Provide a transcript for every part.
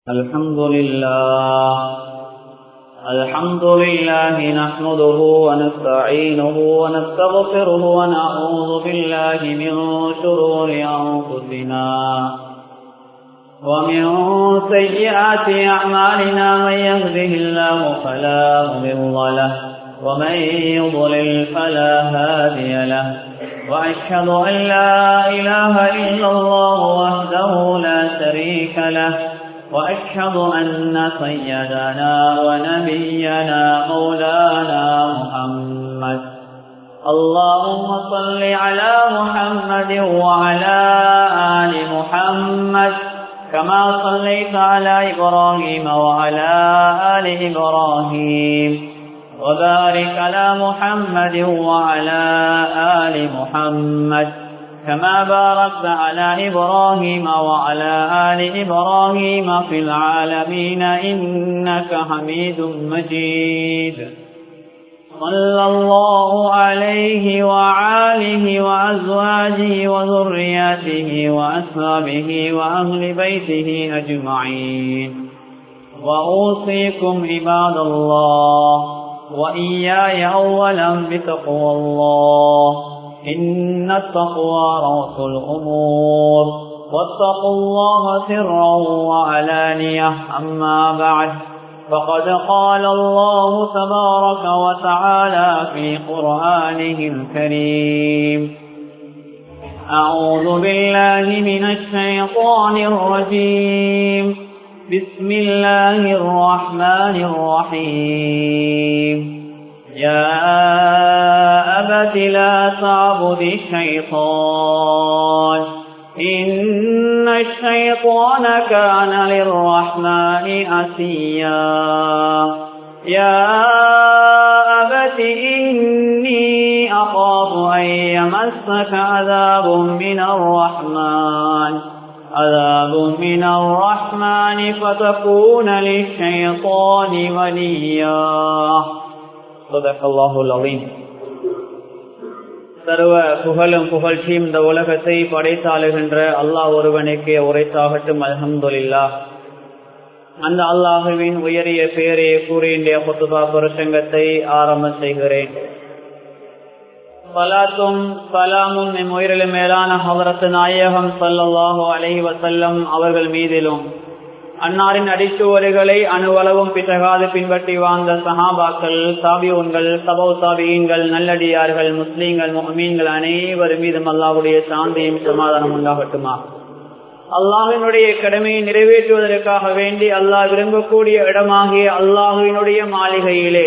الحمد لله الحمد لله نحمده ونستعينه ونستغفره ونعوذ بالله من شرور أنفسنا ومن سيئات أعمالنا من يهده الله فلا مضل له ومن يضلل فلا هادي له وأشهد أن لا إله إلا الله وحده لا شريك له وأشهد أن سيدنا ونبينا مولانا محمد اللهم صل على محمد وعلى آل محمد كما صليت على إبراهيم وعلى آل إبراهيم وبارك على محمد وعلى آل محمد كما باركت على إبراهيم وعلى آل إبراهيم في العالمين إنك حميد مجيد صلى الله عليه وعاله وأزواجه وذرياته وأصحابه وأهل بيته أجمعين وأوصيكم عباد الله وإياي أولا بتقوى الله إن التقوى رأس الأمور واتقوا الله سرا وعلانية أما بعد فقد قال الله تبارك وتعالى في قرآنه الكريم أعوذ بالله من الشيطان الرجيم بسم الله الرحمن الرحيم يا أبت لا تعبد الشيطان إن الشيطان كان للرحمن أسيا يا أبت إني أخاف أن يمسك عذاب من الرحمن عذاب من الرحمن فتكون للشيطان وليا صدق الله العظيم சர்வ புகழும் புகழ்ச்சியும் இந்த உலகத்தை படைத்தாளுகின்ற அல்லாஹ் ஒருவனுக்கே உரைத்தாகட்டும் அலமதுல்லா அந்த அல்லாஹுவின் உயரிய பேரை கூறிய புத்துபா பிரசங்கத்தை ஆரம்பம் செய்கிறேன் பலாத்தும் பலாமும் எம் உயிரிலும் மேலான ஹவரத்து நாயகம் சல்லாஹூ அலஹி வசல்லம் அவர்கள் மீதிலும் அன்னாரின் அடிச்சுவடுகளை அணுவளவும் பிசகாது பின்பற்றி வாழ்ந்த சஹாபாக்கள் சாபியோன்கள் சபௌ சாபியன்கள் நல்லடியார்கள் முஸ்லீம்கள் மீன்கள் அனைவர் மீதும் அல்லாஹுடைய சாந்தியும் சமாதானம் உண்டாகட்டுமா அல்லாஹினுடைய கடமையை நிறைவேற்றுவதற்காக வேண்டி அல்லாஹ் விரும்பக்கூடிய இடமாகிய அல்லாஹுவினுடைய மாளிகையிலே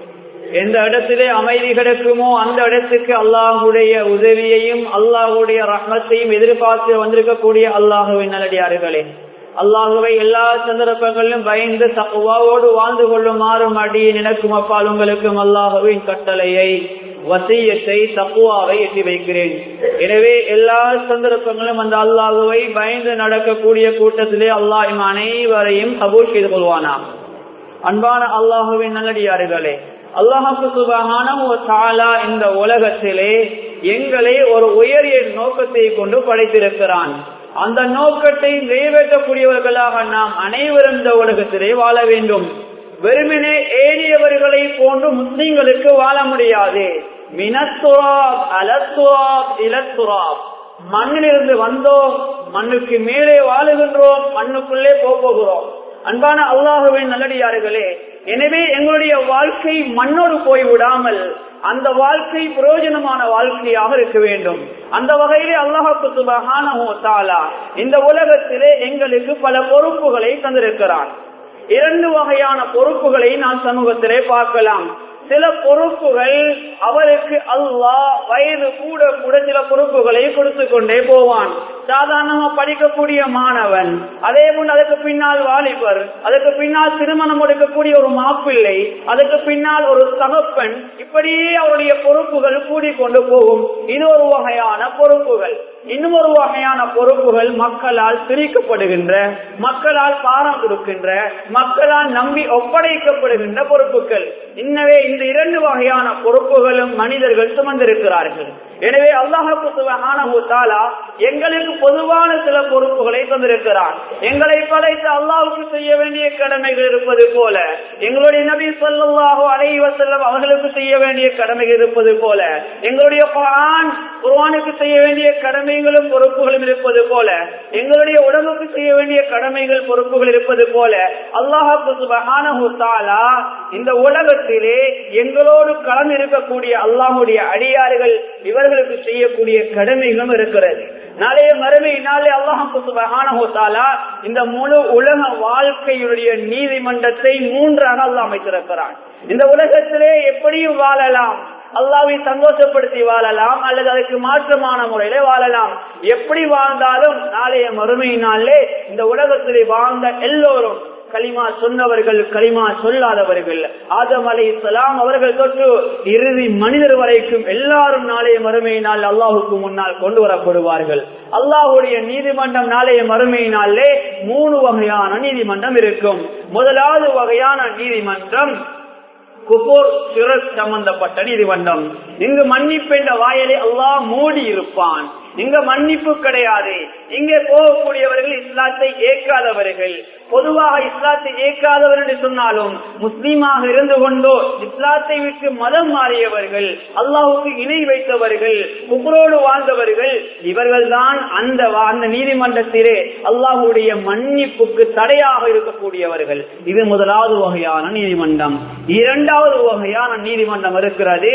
எந்த இடத்திலே அமைதி கிடக்குமோ அந்த இடத்துக்கு அல்லாஹுடைய உதவியையும் அல்லாஹுடைய ரஹ்மத்தையும் எதிர்பார்த்து வந்திருக்கக்கூடிய அல்லாஹுவின் நல்லடியார்களே அல்லாஹுவை எல்லா சந்தர்ப்பங்களிலும் பயந்து தக்குவாவோடு வாழ்ந்து கொள்ளுமாறும் அடி நினைக்கும் அப்பால் உங்களுக்கும் அல்லாஹுவின் கட்டளையை வசியத்தை தக்குவாவை எட்டி வைக்கிறேன் எனவே எல்லா சந்தர்ப்பங்களும் அந்த அல்லாஹுவை பயந்து நடக்கக்கூடிய கூட்டத்திலே அல்லாஹ் அனைவரையும் கபூல் செய்து கொள்வானா அன்பான அல்லாஹுவின் நல்லடியார்களே அல்லாஹு சுபகான இந்த உலகத்திலே எங்களை ஒரு உயரிய நோக்கத்தை கொண்டு படைத்திருக்கிறான் அந்த நோக்கத்தை நிறைவேற்றக்கூடியவர்களாக நாம் அனைவரும் இந்த உலகத்திலே வாழ வேண்டும் வெறுமனே ஏறியவர்களை போன்று முஸ்லிம்களுக்கு வாழ முடியாது மினத்துராப் அலத்துராப் இலத்துராப் மண்ணிலிருந்து வந்தோம் மண்ணுக்கு மேலே வாழுகின்றோம் மண்ணுக்குள்ளே போகிறோம் அன்பான அல்லாஹுவின் நல்லடியார்களே எனவே எங்களுடைய வாழ்க்கை மண்ணோடு போய்விடாமல் அந்த வாழ்க்கை பிரயோஜனமான வாழ்க்கையாக இருக்க வேண்டும் அந்த வகையிலே அல்லாஹு சுபகான இந்த உலகத்திலே எங்களுக்கு பல பொறுப்புகளை தந்திருக்கிறான் இரண்டு வகையான பொறுப்புகளை நான் சமூகத்திலே பார்க்கலாம் சில பொறுப்புகள் அவருக்கு அல்லாஹ் வயது கூட கூட சில பொறுப்புகளை கொடுத்து கொண்டே போவான் சாதாரணமா படிக்கக்கூடிய மாணவன் அதே போல் அதுக்கு பின்னால் வாலிபர் அதுக்கு பின்னால் திருமணம் எடுக்கக்கூடிய ஒரு மாப்பிள்ளை அதுக்கு பின்னால் ஒரு தகப்பன் இப்படியே அவருடைய பொறுப்புகள் கூடிக்கொண்டு போகும் இது ஒரு வகையான பொறுப்புகள் இன்னும் ஒரு வகையான பொறுப்புகள் மக்களால் பிரிக்கப்படுகின்ற மக்களால் பாரம் கொடுக்கின்ற மக்களால் நம்பி ஒப்படைக்கப்படுகின்ற பொறுப்புகள் இன்னவே இந்த இரண்டு வகையான பொறுப்புகளும் மனிதர்கள் சுமந்திருக்கிறார்கள் எனவே அல்லாஹாலா எங்களுக்கு பொதுவான சில பொறுப்புகளை தந்திருக்கிறான் எங்களை படைத்து அல்லாஹுக்கு செய்ய வேண்டிய கடமைகள் இருப்பது போல எங்களுடைய நபி சொல்லாஹோ அலைவசல்லம் அவர்களுக்கு செய்ய வேண்டிய கடமைகள் இருப்பது போல எங்களுடைய குரான் குர்ஆனுக்கு செய்ய வேண்டிய கடமைகளும் பொறுப்புகளும் இருப்பது போல எங்களுடைய உடம்புக்கு செய்ய வேண்டிய கடமைகள் பொறுப்புகள் இருப்பது போல அல்லாஹு சுபஹானஹு தஆலா இந்த உலகத்திலே எங்களோடு கலந்து இருக்கக்கூடிய அல்லாஹுடைய அடியார்கள் இவர்களுக்கு செய்யக்கூடிய கடமைகளும் இருக்கிறது நாளைய மறுமை நாளே அல்லாஹு சுபஹானஹு தஆலா இந்த முழு உலக வாழ்க்கையுடைய நீதிமன்றத்தை மூன்றாக அல்லாஹ் அமைத்திருக்கிறான் இந்த உலகத்திலே எப்படியும் வாழலாம் அல்லாவை சந்தோஷப்படுத்தி வாழலாம் அல்லது அதுக்கு மாற்றமான முறையில வாழலாம் எப்படி வாழ்ந்தாலும் நாளைய மறுமை நாளிலே இந்த உலகத்திலே வாழ்ந்த எல்லோரும் களிமா சொன்னவர்கள் களிமா சொல்லாதவர்கள் ஆதம் அலை இஸ்லாம் அவர்கள் தொட்டு இறுதி மனிதர் வரைக்கும் எல்லாரும் நாளைய மறுமை நாள் அல்லாஹுக்கு முன்னால் கொண்டு வரப்படுவார்கள் அல்லாஹுடைய நீதிமன்றம் நாளைய மறுமை நாளிலே மூணு வகையான நீதிமன்றம் இருக்கும் முதலாவது வகையான நீதிமன்றம் குபோர் சிறர் சம்பந்தப்பட்ட நீதிமன்றம் இங்கு மன்னிப்பு என்ற வாயலை அல்லாஹ் மூடி இருப்பான் இங்க மன்னிப்பு கிடையாது இங்கே போகக்கூடியவர்கள் இஸ்லாத்தை ஏற்காதவர்கள் பொதுவாக இஸ்லாத்தை ஏற்காதவர் என்று சொன்னாலும் முஸ்லீமாக இருந்து கொண்டோ இஸ்லாத்தை விட்டு மதம் மாறியவர்கள் அல்லாஹுக்கு இணை வைத்தவர்கள் குபரோடு வாழ்ந்தவர்கள் இவர்கள் தான் அந்த அந்த நீதிமன்றத்திலே அல்லாஹுடைய மன்னிப்புக்கு தடையாக இருக்கக்கூடியவர்கள் இது முதலாவது வகையான நீதிமன்றம் இரண்டாவது வகையான நீதிமன்றம் இருக்கிறது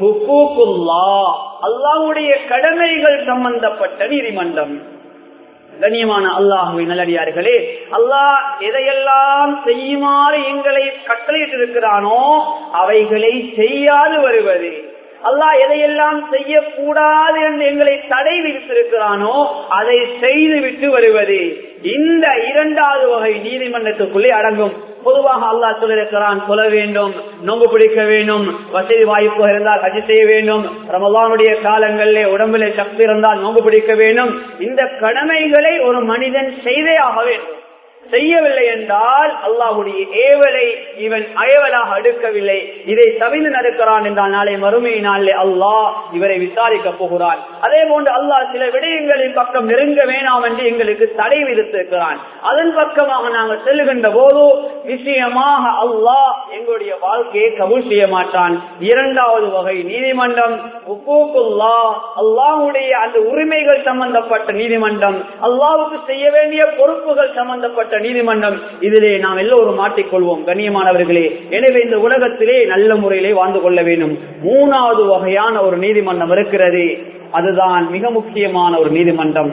அல்லாஹுடைய கடமைகள் சம்பந்தப்பட்ட நீதிமன்றம் கண்ணியமான அல்லாஹுவை நல்லடியார்களே அல்லாஹ் எதையெல்லாம் செய்யுமாறு எங்களை கட்டளையிட்டிருக்கிறானோ அவைகளை செய்யாது வருவது அல்லாஹ் எதையெல்லாம் செய்யக்கூடாது என்று எங்களை தடை விதித்திருக்கிறானோ அதை செய்து விட்டு வருவது இந்த இரண்டாவது வகை நீதிமன்றத்துக்குள்ளே அடங்கும் பொதுவாக அல்லாஹ் சொல்லிருக்கிறான் சொல்ல வேண்டும் நோம்பு பிடிக்க வேண்டும் வசதி வாய்ப்பு இருந்தால் ஹஜ் செய்ய வேண்டும் ரமலானுடைய காலங்களிலே உடம்பிலே சக்தி இருந்தால் நோம்பு பிடிக்க வேண்டும் இந்த கடமைகளை ஒரு மனிதன் செய்தே ஆக வேண்டும் செய்யவில்லை என்றால் அல்லாஹுடைய ஏவலை இவன் அயவலாக அடுக்கவில்லை இதை தவிர்த்து நடக்கிறான் என்றால் நாளை மறுமை நாளிலே அல்லாஹ் இவரை விசாரிக்க போகிறான் அதே போன்று அல்லாஹ் சில விடயங்களின் பக்கம் நெருங்க வேணாம் என்று எங்களுக்கு தடை விதித்திருக்கிறான் அதன் பக்கமாக நாங்கள் செல்லுகின்ற போது நிச்சயமாக அல்லாஹ் எங்களுடைய வாழ்க்கையை கபூல் செய்ய மாட்டான் இரண்டாவது வகை நீதிமன்றம் அல்லாஹுடைய அந்த உரிமைகள் சம்பந்தப்பட்ட நீதிமன்றம் அல்லாவுக்கு செய்ய வேண்டிய பொறுப்புகள் சம்பந்தப்பட்ட நீதிமன்றம் இதிலே நாம் எல்லோரும் மாட்டிக்கொள்வோம் கண்ணியமானவர்களே எனவே இந்த உலகத்திலே நல்ல முறையிலே வாழ்ந்து கொள்ள வேண்டும் மூணாவது வகையான ஒரு நீதிமன்றம் இருக்கிறது அதுதான் மிக முக்கியமான ஒரு நீதிமன்றம்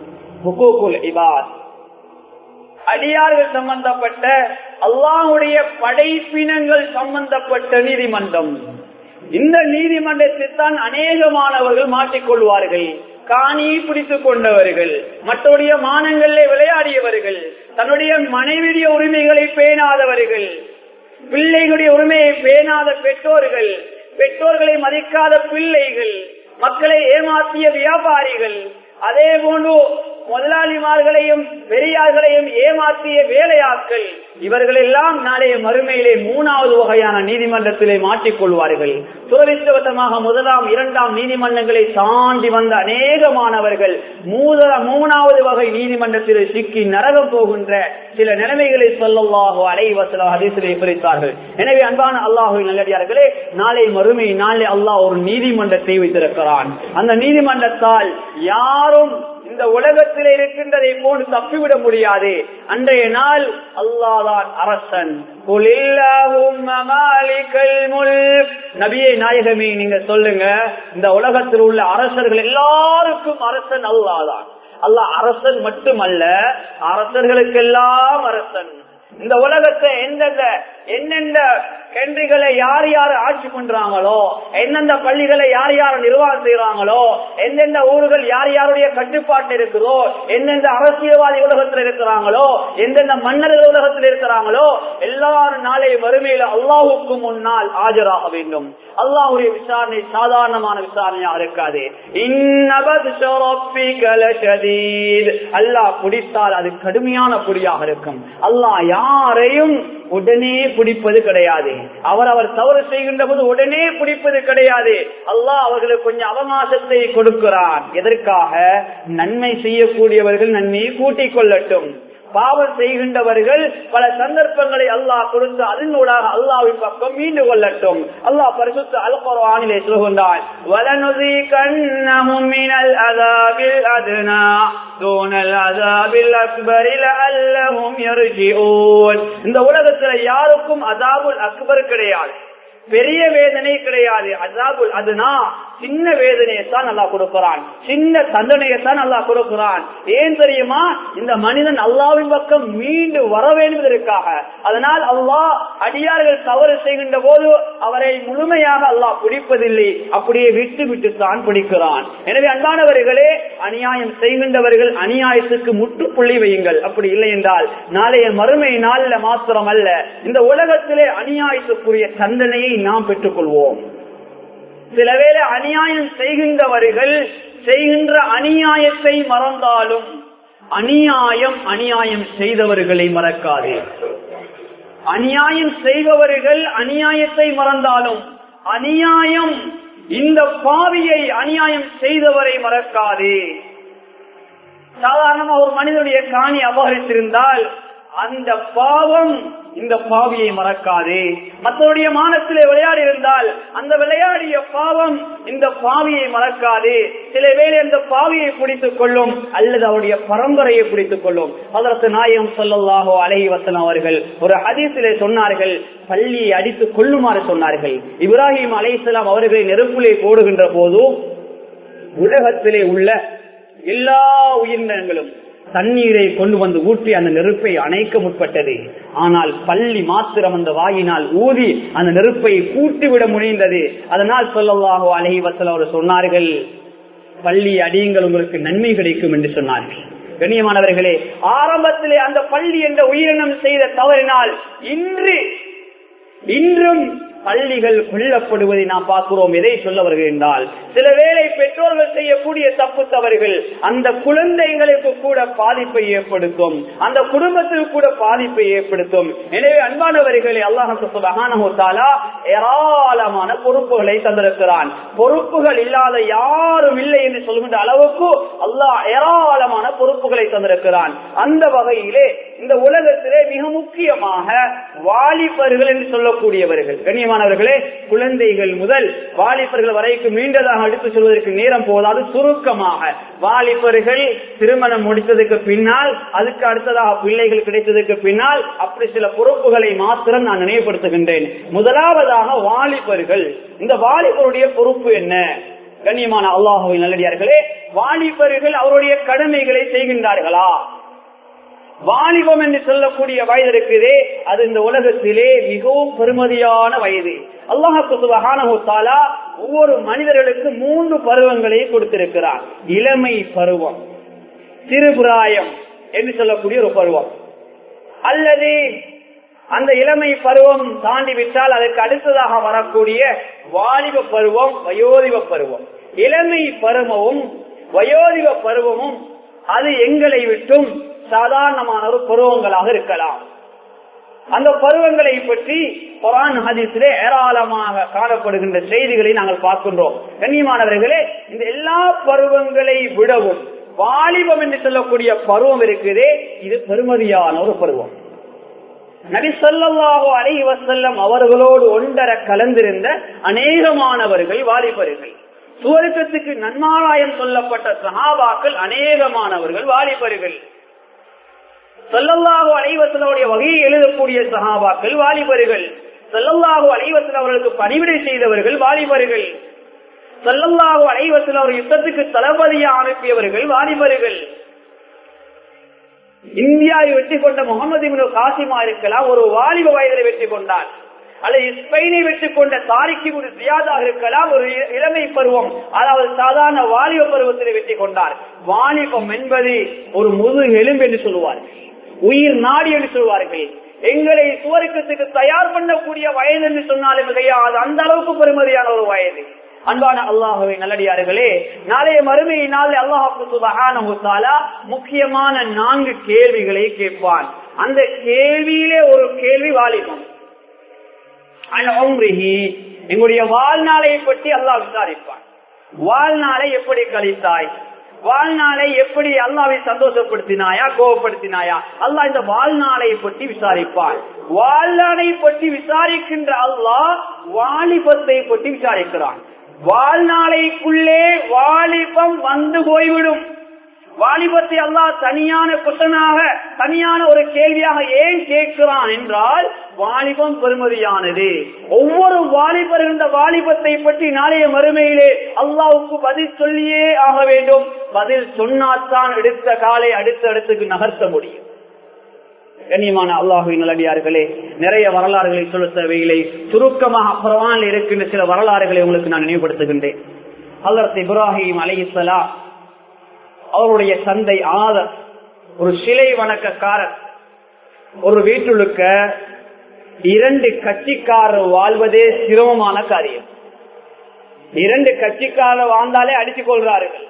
அடியார்கள் சம்பந்தப்பட்ட அல்லாஹுடைய படைப்பினங்கள் சம்பந்தப்பட்ட நீதிமன்றம் இந்த நீதிமன்றத்தில் தான் அநேகமானவர்கள் மாட்டிக்கொள்வார்கள் காணியை பிடித்துக் கொண்டவர்கள் மற்றவருடைய மானங்களிலே விளையாடியவர்கள் தன்னுடைய மனைவிடைய உரிமைகளை பேணாதவர்கள் பிள்ளைகளுடைய உரிமையை பேணாத பெற்றோர்கள் பெற்றோர்களை மதிக்காத பிள்ளைகள் மக்களை ஏமாற்றிய வியாபாரிகள் அதே போன்று முதலாளிமார்களையும் பெரியார்களையும் ஏமாற்றிய வேலையாட்கள் இவர்கள் எல்லாம் நாளைய மறுமையிலே மூணாவது வகையான நீதிமன்றத்திலே மாற்றிக்கொள்வார்கள் துரதிருஷ்டவசமாக முதலாம் இரண்டாம் நீதிமன்றங்களை தாண்டி வந்த அநேகமானவர்கள் மூணாவது வகை நீதிமன்றத்திலே சிக்கி நரகம் போகின்ற சில நிலைமைகளை சொல்லல்லாஹோ அலைவசல அதிசிலே பிரித்தார்கள் எனவே அன்பான அல்லாஹு நல்லடியார்களே நாளை மறுமை நாளை அல்லாஹ் ஒரு நீதிமன்றத்தை வைத்திருக்கிறான் அந்த நீதிமன்றத்தால் யாரும் இந்த உலகத்தில் இருக்கின்றதை போன்று தப்பிவிட முடியாது அன்றைய நாள் அல்லாதான் அரசன் நபியை நாயகமே நீங்க சொல்லுங்க இந்த உலகத்தில் உள்ள அரசர்கள் எல்லாருக்கும் அரசன் அல்லாதான் அல்லாஹ் அரசன் மட்டுமல்ல அரசர்களுக்கெல்லாம் அரசன் இந்த உலகத்தை எந்தெந்த எந்தெந்த கன்றிகளை யார் யார் ஆட்சி பண்றாங்களோ எந்தெந்த பள்ளிகளை யார் யார் நிர்வாகம் செய்யறாங்களோ எந்தெந்த ஊர்கள் யார் யாருடைய கட்டுப்பாட்டு இருக்குதோ எந்தெந்த அரசியல்வாதி உலகத்தில் இருக்கிறாங்களோ எந்தெந்த மன்னர்கள் உலகத்தில் இருக்கிறாங்களோ எல்லாரும் நாளை வறுமையில அல்லாஹுக்கு முன்னால் ஆஜராக வேண்டும் அல்லாஹுடைய விசாரணை சாதாரணமான விசாரணையாக இருக்காது அல்லாஹ் குடித்தால் அது கடுமையான குடியாக இருக்கும் அல்லாஹ் யாரையும் உடனே பிடிப்பது கிடையாது அவர் அவர் தவறு செய்கின்ற போது உடனே பிடிப்பது கிடையாது அல்லாஹ் அவர்களுக்கு கொஞ்சம் அவகாசத்தை கொடுக்கிறான் எதற்காக நன்மை செய்யக்கூடியவர்கள் நன்மையை கூட்டிக் கொள்ளட்டும் பாவம் செய்கின்றவர்கள் பல சந்தர்ப்பங்களை அல்லாஹ் கொடுத்து அதனூடாக அல்லாவின் பக்கம் மீண்டு கொள்ளட்டும் அல்லாஹ் பரிசுத்த அல்குர்ஆனிலே சொல்கின்றான் وَلَنُذِيقَنَّهُم مِّنَ الْعَذَابِ الْأَدْنَى دُونَ الْعَذَابِ الْأَكْبَرِ لَعَلَّهُمْ يَرْجِعُونَ இந்த உலகத்துல யாருக்கும் அதாபுல் அக்பர் கிடையாது பெரிய வேதனை கிடையாது அசாபுல் அதுனா சின்ன வேதனையை தான் நல்லா கொடுக்கிறான் சின்ன தண்டனையை தான் நல்லா கொடுக்கிறான் ஏன் தெரியுமா இந்த மனிதன் அல்லாவின் பக்கம் மீண்டு வர வேண்டுவதற்காக அதனால் அல்லாஹ் அடியார்கள் தவறு செய்கின்ற போது அவரை முழுமையாக அல்லாஹ் பிடிப்பதில்லை அப்படியே விட்டு விட்டு தான் பிடிக்கிறான் எனவே அன்பானவர்களே அநியாயம் செய்கின்றவர்கள் அநியாயத்துக்கு முற்றுப்புள்ளி வையுங்கள் அப்படி இல்லை என்றால் நாளைய மறுமை நாளில் மாத்திரம் அல்ல இந்த உலகத்திலே அநியாயத்துக்குரிய தண்டனையை நாம் பெற்றுக் கொள்வோம் சில வேளை அநியாயம் செய்கின்றவர்கள் செய்கின்ற அநியாயத்தை மறந்தாலும் அநியாயம் அநியாயம் செய்தவர்களை மறக்காது அநியாயம் செய்பவர்கள் அநியாயத்தை மறந்தாலும் அநியாயம் இந்த பாவியை அநியாயம் செய்தவரை மறக்காது சாதாரணமா ஒரு மனிதனுடைய காணி அபகரித்திருந்தால் அந்த பாவம் இந்த பாவியை மறக்காது மற்றவருடைய மானத்திலே விளையாடி இருந்தால் அந்த விளையாடிய பாவம் இந்த பாவியை மறக்காது சில வேளை அந்த பாவியை பிடித்துக் கொள்ளும் அல்லது அவருடைய பரம்பரையை பிடித்துக் கொள்ளும் அதற்கு நாயகம் சொல்லல்லாஹோ அலஹி வசனம் அவர்கள் ஒரு ஹதீசிலே சொன்னார்கள் பள்ளியை அடித்துக் கொள்ளுமாறு சொன்னார்கள் இப்ராஹிம் அலைசலாம் அவர்களை நெருப்பிலே போடுகின்ற போது உலகத்திலே உள்ள எல்லா உயிரினங்களும் தண்ணீரை கொண்டு வந்து ஊற்றி அந்த நெருப்பை அணைக்க முற்பட்டது ஆனால் பள்ளி மாத்திரம் அந்த வாயினால் ஊதி அந்த நெருப்பை கூட்டிவிட முடிந்தது அதனால் சொல்லலாகோ அலஹி வசல் அவர் சொன்னார்கள் பள்ளி அடியுங்கள் உங்களுக்கு நன்மை கிடைக்கும் என்று சொன்னார்கள் கண்ணியமானவர்களே ஆரம்பத்திலே அந்த பள்ளி என்ற உயிரினம் செய்த தவறினால் இன்று இன்றும் பள்ளிகள் கொல்லப்படுவதை நாம் பார்க்கிறோம் எதை சொல்ல வருகின்றால் சில வேளை பெற்றோர்கள் செய்யக்கூடிய தப்பு தவறுகள் அந்த குழந்தைகளுக்கு கூட பாதிப்பை ஏற்படுத்தும் அந்த குடும்பத்துக்கு கூட பாதிப்பை ஏற்படுத்தும் எனவே அன்பானவர்களே அல்லாஹாலா ஏராளமான பொறுப்புகளை தந்திருக்கிறான் பொறுப்புகள் இல்லாத யாரும் இல்லை என்று சொல்கின்ற அளவுக்கு அல்லாஹ் ஏராளமான பொறுப்புகளை தந்திருக்கிறான் அந்த வகையிலே இந்த உலகத்திலே மிக முக்கியமாக வாலிபர்கள் என்று சொல்லக்கூடியவர்கள் கண்ணியமானவர்களே குழந்தைகள் முதல் வாலிபர்கள் வரைக்கும் நீண்டதாக எடுத்து சொல்வதற்கு நேரம் போதாது சுருக்கமாக வாலிபர்கள் திருமணம் முடித்ததுக்கு பின்னால் அதுக்கு அடுத்ததாக பிள்ளைகள் கிடைத்ததுக்கு பின்னால் அப்படி சில பொறுப்புகளை மாத்திரம் நான் நினைவுபடுத்துகின்றேன் முதலாவதாக வாலிபர்கள் இந்த வாலிபருடைய பொறுப்பு என்ன கண்ணியமான அல்லாஹுவின் நல்லடியார்களே வாலிபர்கள் அவருடைய கடமைகளை செய்கின்றார்களா வாலிபம் என்று சொல்லக்கூடிய வயது இருக்குதே அது இந்த உலகத்திலே மிகவும் பெருமதியான வயது அல்லாஹாலா ஒவ்வொரு மனிதர்களுக்கு மூன்று பருவங்களை கொடுத்திருக்கிறார் இளமை பருவம் திருபுராயம் என்று சொல்லக்கூடிய ஒரு பருவம் அல்லது அந்த இளமை பருவம் தாண்டி விட்டால் அதற்கு அடுத்ததாக வரக்கூடிய வாலிப பருவம் வயோதிப பருவம் இளமை பருவமும் வயோதிப பருவமும் அது எங்களை விட்டும் சாதாரணமான ஒரு பருவங்களாக இருக்கலாம் அந்த பருவங்களை பற்றி குரான் ஹதீஸிலே ஏராளமாக காணப்படுகின்ற செய்திகளை நாங்கள் பார்க்கின்றோம் கண்ணியமானவர்களே இந்த எல்லா பருவங்களை விடவும் வாலிபம் என்று சொல்லக்கூடிய பருவம் இருக்குதே இது பெருமதியான ஒரு பருவம் நபி சொல்லாஹோ அலை வசல்லம் அவர்களோடு ஒன்றர கலந்திருந்த அநேகமானவர்கள் வாலிபர்கள் சுவருக்கத்துக்கு நன்மாராயம் சொல்லப்பட்ட சகாபாக்கள் அநேகமானவர்கள் வாலிபர்கள் சொல்லல்லாஹு அலைவசனுடைய வகையை எழுதக்கூடிய சகாபாக்கள் வாலிபர்கள் சொல்லல்லாஹு அலைவசன் அவர்களுக்கு பணிவிடை செய்தவர்கள் வாலிபர்கள் சொல்லல்லாஹு அலைவசன் அவர் யுத்தத்துக்கு தளபதியா அனுப்பியவர்கள் வாலிபர்கள் இந்தியாவை வெற்றி கொண்ட முகமது காசிமா இருக்கலாம் ஒரு வாலிப வயதில் வெற்றி கொண்டார் அல்லது ஸ்பெயினை வெற்றி கொண்ட தாரிக்கு ஒரு ஜியாதாக இருக்கலாம் ஒரு இளமை பருவம் அதாவது சாதாரண வாலிப பருவத்தில் வெற்றி கொண்டார் வாலிபம் என்பது ஒரு முது எலும்பு என்று சொல்லுவார்கள் உயிர் நாடி என்று சொல்வார்கள் எங்களை சுவருக்கத்துக்கு தயார் பண்ணக்கூடிய வயது என்று சொன்னாலும் மிகையாது அந்த அளவுக்கு பெருமதியான ஒரு வயது அன்பான அல்லாஹுவை நல்லடியார்களே நாளைய மறுமை நாள் அல்லாஹால முக்கியமான நான்கு கேள்விகளை கேட்பான் அந்த கேள்வியிலே ஒரு கேள்வி வாலிபம் எங்களுடைய வாழ்நாளை பற்றி அல்லாஹ் விசாரிப்பான் வாழ்நாளை எப்படி கழித்தாய் வாழ்நாளை எப்படி அல்லாவை சந்தோஷப்படுத்தினாயா கோபப்படுத்தினாயா அல்லாஹ் இந்த வாழ்நாளை பற்றி விசாரிப்பான் வாழ்நாளை பற்றி விசாரிக்கின்ற அல்லாஹ் வாலிபத்தை பற்றி விசாரிக்கிறான் வாழ்நாளைக்குள்ளே வாலிபம் வந்து போய்விடும் வாலிபத்தை அல்லாஹ் தனியான குஷனாக தனியான ஒரு கேள்வியாக ஏன் கேட்கிறான் என்றால் வாலிபம் பெருமதியானது ஒவ்வொரு வாலிபர் இந்த வாலிபத்தை பற்றி நாளைய மறுமையிலே அல்லாவுக்கு பதில் சொல்லியே ஆக வேண்டும் பதில் சொன்னாத்தான் எடுத்த காலை அடுத்த இடத்துக்கு நகர்த்த முடியும் கண்ணியமான அல்லாஹுவின் நல்லடியார்களே நிறைய வரலாறுகளை சொல்ல தேவையில்லை சுருக்கமாக குரவானில் இருக்கின்ற சில வரலாறுகளை உங்களுக்கு நான் நினைவுபடுத்துகின்றேன் அல்லது இப்ராஹிம் அலைசலா அவருடைய தந்தை ஆதர் ஒரு சிலை வணக்கக்காரர் ஒரு வீட்டுழுக்க இரண்டு கட்சிக்காரர் வாழ்வதே சிரமமான காரியம் இரண்டு கட்சிக்காரர் வாழ்ந்தாலே அடித்துக் கொள்றார்கள்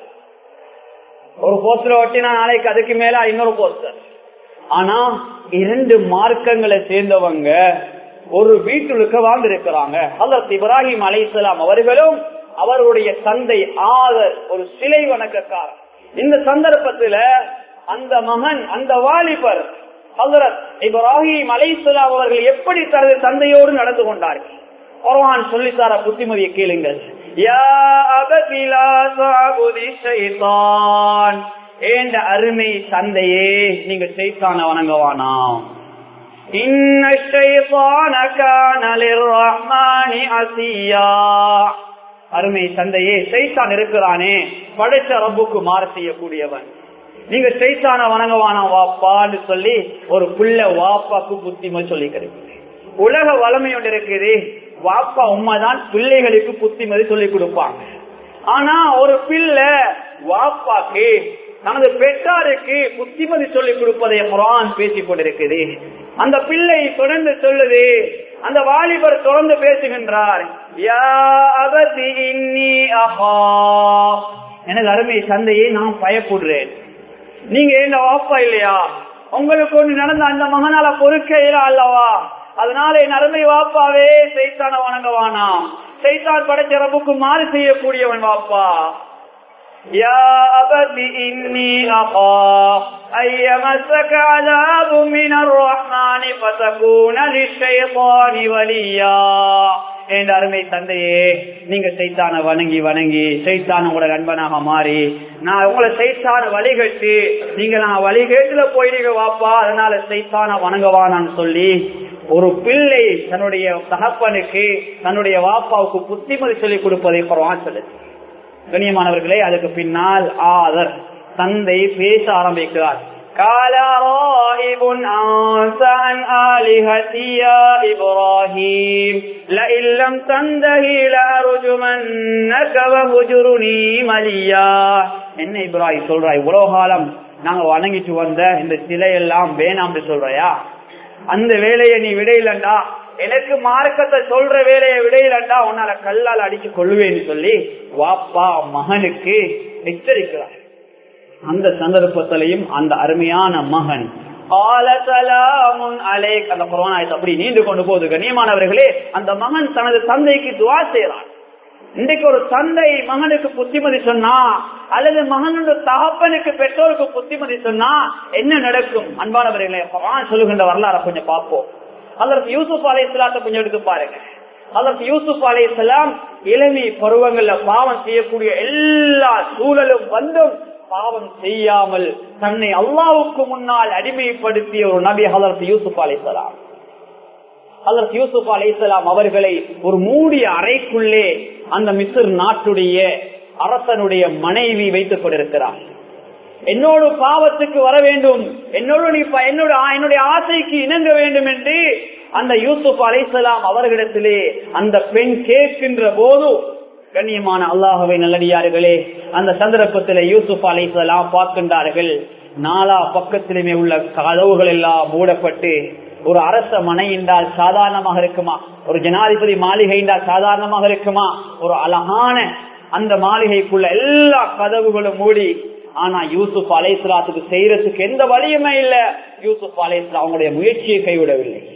ஒரு போஸ்டர் ஒட்டினா நாளைக்கு அதுக்கு மேல இன்னொரு போஸ்டர் ஆனா இரண்டு மார்க்கங்களை சேர்ந்தவங்க ஒரு வீட்டுக்கு வாழ்ந்திருக்கிறாங்க அல்லது இப்ராஹிம் அலைசலாம் அவர்களும் அவருடைய தந்தை ஆதர் ஒரு சிலை வணக்கக்காரர் இந்த சந்தர்ப்பத்துல அந்த மகன் அந்த வாலிபர் ஹசரத் இப்ராஹிம் அலைசலாம் அவர்கள் எப்படி தனது தந்தையோடு நடந்து கொண்டார்கள் குர்ஆன் சொல்லித்தார புத்திமதியை கேளுங்கள் யா அபதி லா தஅபுதி ஷைத்தான் ஏண்ட அருமை தந்தையே நீங்க சைத்தான வணங்கவானாம் இன்ன ஷைத்தான கான லிர்ரஹ்மானி அசியா அருமை தந்தையே சைத்தான் இருக்கிறானே படைச்ச ரப்புக்கு மாறு செய்யக்கூடியவன் நீங்க சைத்தான வணங்கவானா வாப்பான்னு சொல்லி ஒரு புள்ள வாப்பாக்கு புத்திமை சொல்லி கிடைக்குது உலக வளமை ஒன்று இருக்குது வாப்பா உண்மைதான் பிள்ளைகளுக்கு புத்திமதி சொல்லி கொடுப்பாங்க ஆனா ஒரு பிள்ளை வாப்பாக்கு தனது பெற்றாருக்கு புத்திமதி சொல்லிக் கொடுப்பதை குரான் பேசிக் கொண்டிருக்குது அந்த பிள்ளை தொடர்ந்து சொல்லுது அந்த வாலிபர் தொடர்ந்து பேசுகின்றார் யா அபதி இன்னி அஹா எனது அருமை தந்தையை நான் பயப்படுறேன் நீங்க என்ன வாப்பா இல்லையா உங்களுக்கு ஒண்ணு நடந்த அந்த மகனால பொறுக்க இயலா அல்லவா அதனால என் அருமை வாப்பாவே சைத்தான வணங்கவானா சைத்தான் படைச்ச ரப்புக்கு மாறு செய்யக்கூடியவன் வாப்பா يا أبت إني أخاف أن يمسك عذاب من الرحمن فتكون للشيطان وليا என் அருமை தந்தையே நீங்க சைத்தான வணங்கி வணங்கி சைத்தான உங்களோட நண்பனாக மாறி நான் உங்களை சைத்தான வழிகட்டு நீங்க நான் வழிகேட்டுல போயிடுங்க வாப்பா அதனால சைத்தான வணங்கவானான்னு சொல்லி ஒரு பிள்ளை தன்னுடைய தகப்பனுக்கு தன்னுடைய வாப்பாவுக்கு புத்திமதி சொல்லிக் கொடுப்பதை குறவான் சொல்லுது கண்ணியமானவர்களே அதுக்கு பின்னால் ஆதர் தந்தை பேச ஆரம்பிக்கிறார் قال راهب أنت عن آلهتي يا إبراهيم لئن لم تنتهي لأرجمنك وهجرني مليا என்ன இப்ராஹிம் சொல்றா இவ்வளவு காலம் நாங்க வணங்கிட்டு வந்த இந்த சிலையெல்லாம் வேணாம்னு சொல்றையா அந்த வேலையை நீ விடையிலண்டா எனக்கு மார்க்கத்தை சொல்ற வேலையை விடையிலண்டா உன்னால கல்லால் அடிச்சு கொள்ளுவேன்னு சொல்லி வாப்பா மகனுக்கு எச்சரிக்கிறார் அந்த சந்தர்ப்பத்திலையும் அந்த அருமையான மகன் அந்த கொரோனா அப்படி நீண்டு கொண்டு போகுது கண்ணியமானவர்களே அந்த மகன் தனது தந்தைக்கு துவா செய்யறான் இன்றைக்கு ஒரு தந்தை மகனுக்கு புத்திமதி சொன்னா அல்லது மகனோட தகப்பனுக்கு பெற்றோருக்கு புத்திமதி சொன்னா என்ன நடக்கும் அன்பானவர்களே குரான் சொல்லுகின்ற வரலாறு கொஞ்சம் பார்ப்போம் அதற்கு யூசுப் அலை இஸ்லாத்தை கொஞ்சம் எடுத்து பாருங்க அதற்கு யூசுப் அலை இஸ்லாம் இளமை பருவங்கள்ல பாவம் செய்யக்கூடிய எல்லா சூழலும் வந்தும் பாவம் செய்யாமல் தன்னை அல்லாவுக்கு முன்னால் அடிமைப்படுத்திய ஒரு நபி ஹலரத் யூசுப் அலை இஸ்லாம் அதற்கு யூசுப் அலை இஸ்லாம் அவர்களை ஒரு மூடிய அறைக்குள்ளே அந்த மிஸ்ர் நாட்டுடைய அரசனுடைய மனைவி வைத்துக் கொண்டிருக்கிறார் என்னோடு பாவத்துக்கு வர வேண்டும் என்னோடு நீ என்னோட என்னுடைய ஆசைக்கு இணங்க வேண்டும் என்று அந்த யூசுப் அலைசலாம் அவர்களிடத்திலே அந்த பெண் கேட்கின்ற போது கண்ணியமான அல்லாஹவை நல்லடியார்களே அந்த சந்தர்ப்பத்திலே யூசுப் அலைசலாம் பார்க்கின்றார்கள் நாலா பக்கத்திலுமே உள்ள கதவுகள் எல்லாம் மூடப்பட்டு ஒரு அரச மனை என்றால் சாதாரணமாக இருக்குமா ஒரு ஜனாதிபதி மாளிகை என்றால் சாதாரணமாக இருக்குமா ஒரு அழகான அந்த மாளிகைக்குள்ள எல்லா கதவுகளும் மூடி ஆனா யூசுப் அலைஸ்லாத்துக்கு செய்யறதுக்கு எந்த வழியுமே இல்ல யூசுப் அலைஸ்லா அவங்களுடைய முயற்சியை கைவிடவில்லை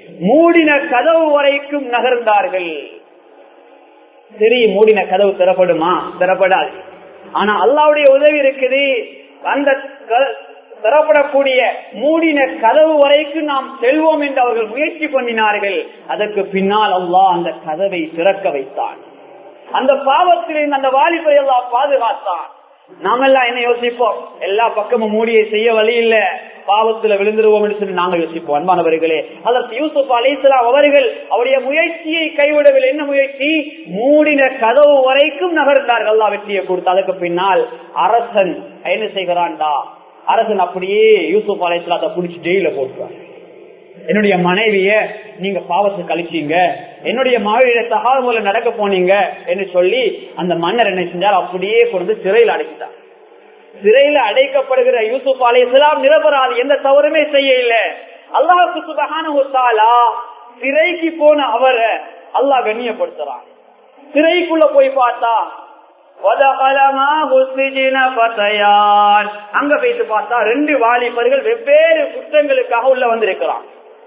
மூடின கதவு வரைக்கும் நகர்ந்தார்கள் சரி மூடின கதவு திறப்படுமா திறப்படாது ஆனா அல்லாவுடைய உதவி இருக்குது அந்த க- திறப்படக்கூடிய மூடின கதவு வரைக்கும் நாம் செல்வோம் என்று அவர்கள் முயற்சி பண்ணினார்கள் அதற்கு பின்னால் அல்லாஹ் அந்த கதவை திறக்க வைத்தான் அந்த பாவத்திலிருந்து அந்த வாலிபை எல்லாம் பாதுகாத்தான் நாமெல்லாம் என்ன யோசிப்போம் எல்லா பக்கமும் மூடியை செய்ய வழி இல்ல பாவத்துல விழுந்துருவோம் என்று சொல்லி நாங்கள் யோசிப்போம் அன்பானவர்களே அதற்கு யூசுப் அலிஸ்லாம் அவர்கள் அவருடைய முயற்சியை கைவிடவில்லை என்ன முயற்சி மூடின கதவு வரைக்கும் நகர்ந்தார்கள் அல்லா வெற்றியை கொடுத்து அதுக்கு பின்னால் அரசன் என்ன செய்கிறான்டா அரசன் அப்படியே யூசுப் அலிஸ்லாத்தை பிடிச்சி ஜெயில போட்டுவார் என்னுடைய மனைவிய நீங்க பாவத்தை கழிச்சீங்க என்னுடைய மனைவிய தகாத மூலம் நடக்க போனீங்க என்று சொல்லி அந்த மன்னர் என்ன செஞ்சார் அப்படியே கொண்டு சிறையில் அடைச்சிட்டார் சிறையில அடைக்கப்படுகிற யூசுப் அலை இஸ்லாம் நிரபராதி எந்த தவறுமே செய்ய இல்ல அல்லாஹுக்கு சுபகான சிறைக்கு போன அவரை அல்லாஹ் கண்ணியப்படுத்துறான் சிறைக்குள்ள போய் பார்த்தா அங்க போயிட்டு பார்த்தா ரெண்டு வாலிபர்கள் வெவ்வேறு குற்றங்களுக்காக உள்ள வந்திருக்கிறான்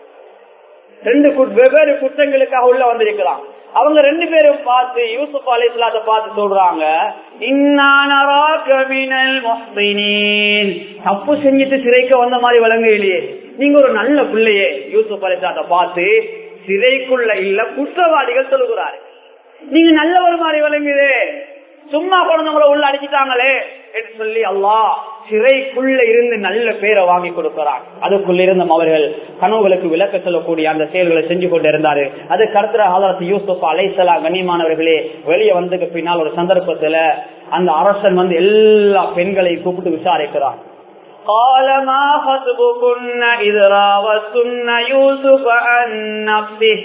ரெண்டு கு- வெவ்வேறு குற்றங்களுக்காக உள்ள வந்திருக்கிறான் அவங்க ரெண்டு பேரும் பார்த்து யூசுப் அலி இஸ்லாத்தை பார்த்து சொல்றாங்க "இன்னானராக மினல் முஹ்சினீன்." தப்பு செஞ்சுட்டு சிறைக்கு வந்த மாதிரி விளங்க இல்லையே நீங்க ஒரு நல்ல பிள்ளையே யூசுப் அலி இஸ்லாத்தை பார்த்து சிறைக்குள்ள இல்ல குற்றவாளிகள் சொல்லுகிறாரு நீங்க நல்லவர் மாதிரி விளங்குது சும்மா குழந்தைங்களை உள்ள அடிச்சிட்டாங்களே என்று சொல்லி அல்லாஹ் சிறைக்குள்ள இருந்து நல்ல பேரை வாங்கி கொடுக்கிறான் அதுக்குள்ள இருந்தும் அவர்கள் கனவுகளுக்கு விளக்க சொல்லக்கூடிய அந்த செயல்களை செஞ்சு கொண்டு இருந்தாரு அது கருத்துற ஹாலரத்து யூசுப் அலைசலா கண்ணியமானவர்களே வெளியே வந்ததுக்கு பின்னால் ஒரு சந்தர்ப்பத்துல அந்த அரசன் வந்து எல்லா பெண்களையும் கூப்பிட்டு விசாரிக்கிறான் قال ما خطبكن إذ راوتن يوسف عن نفسه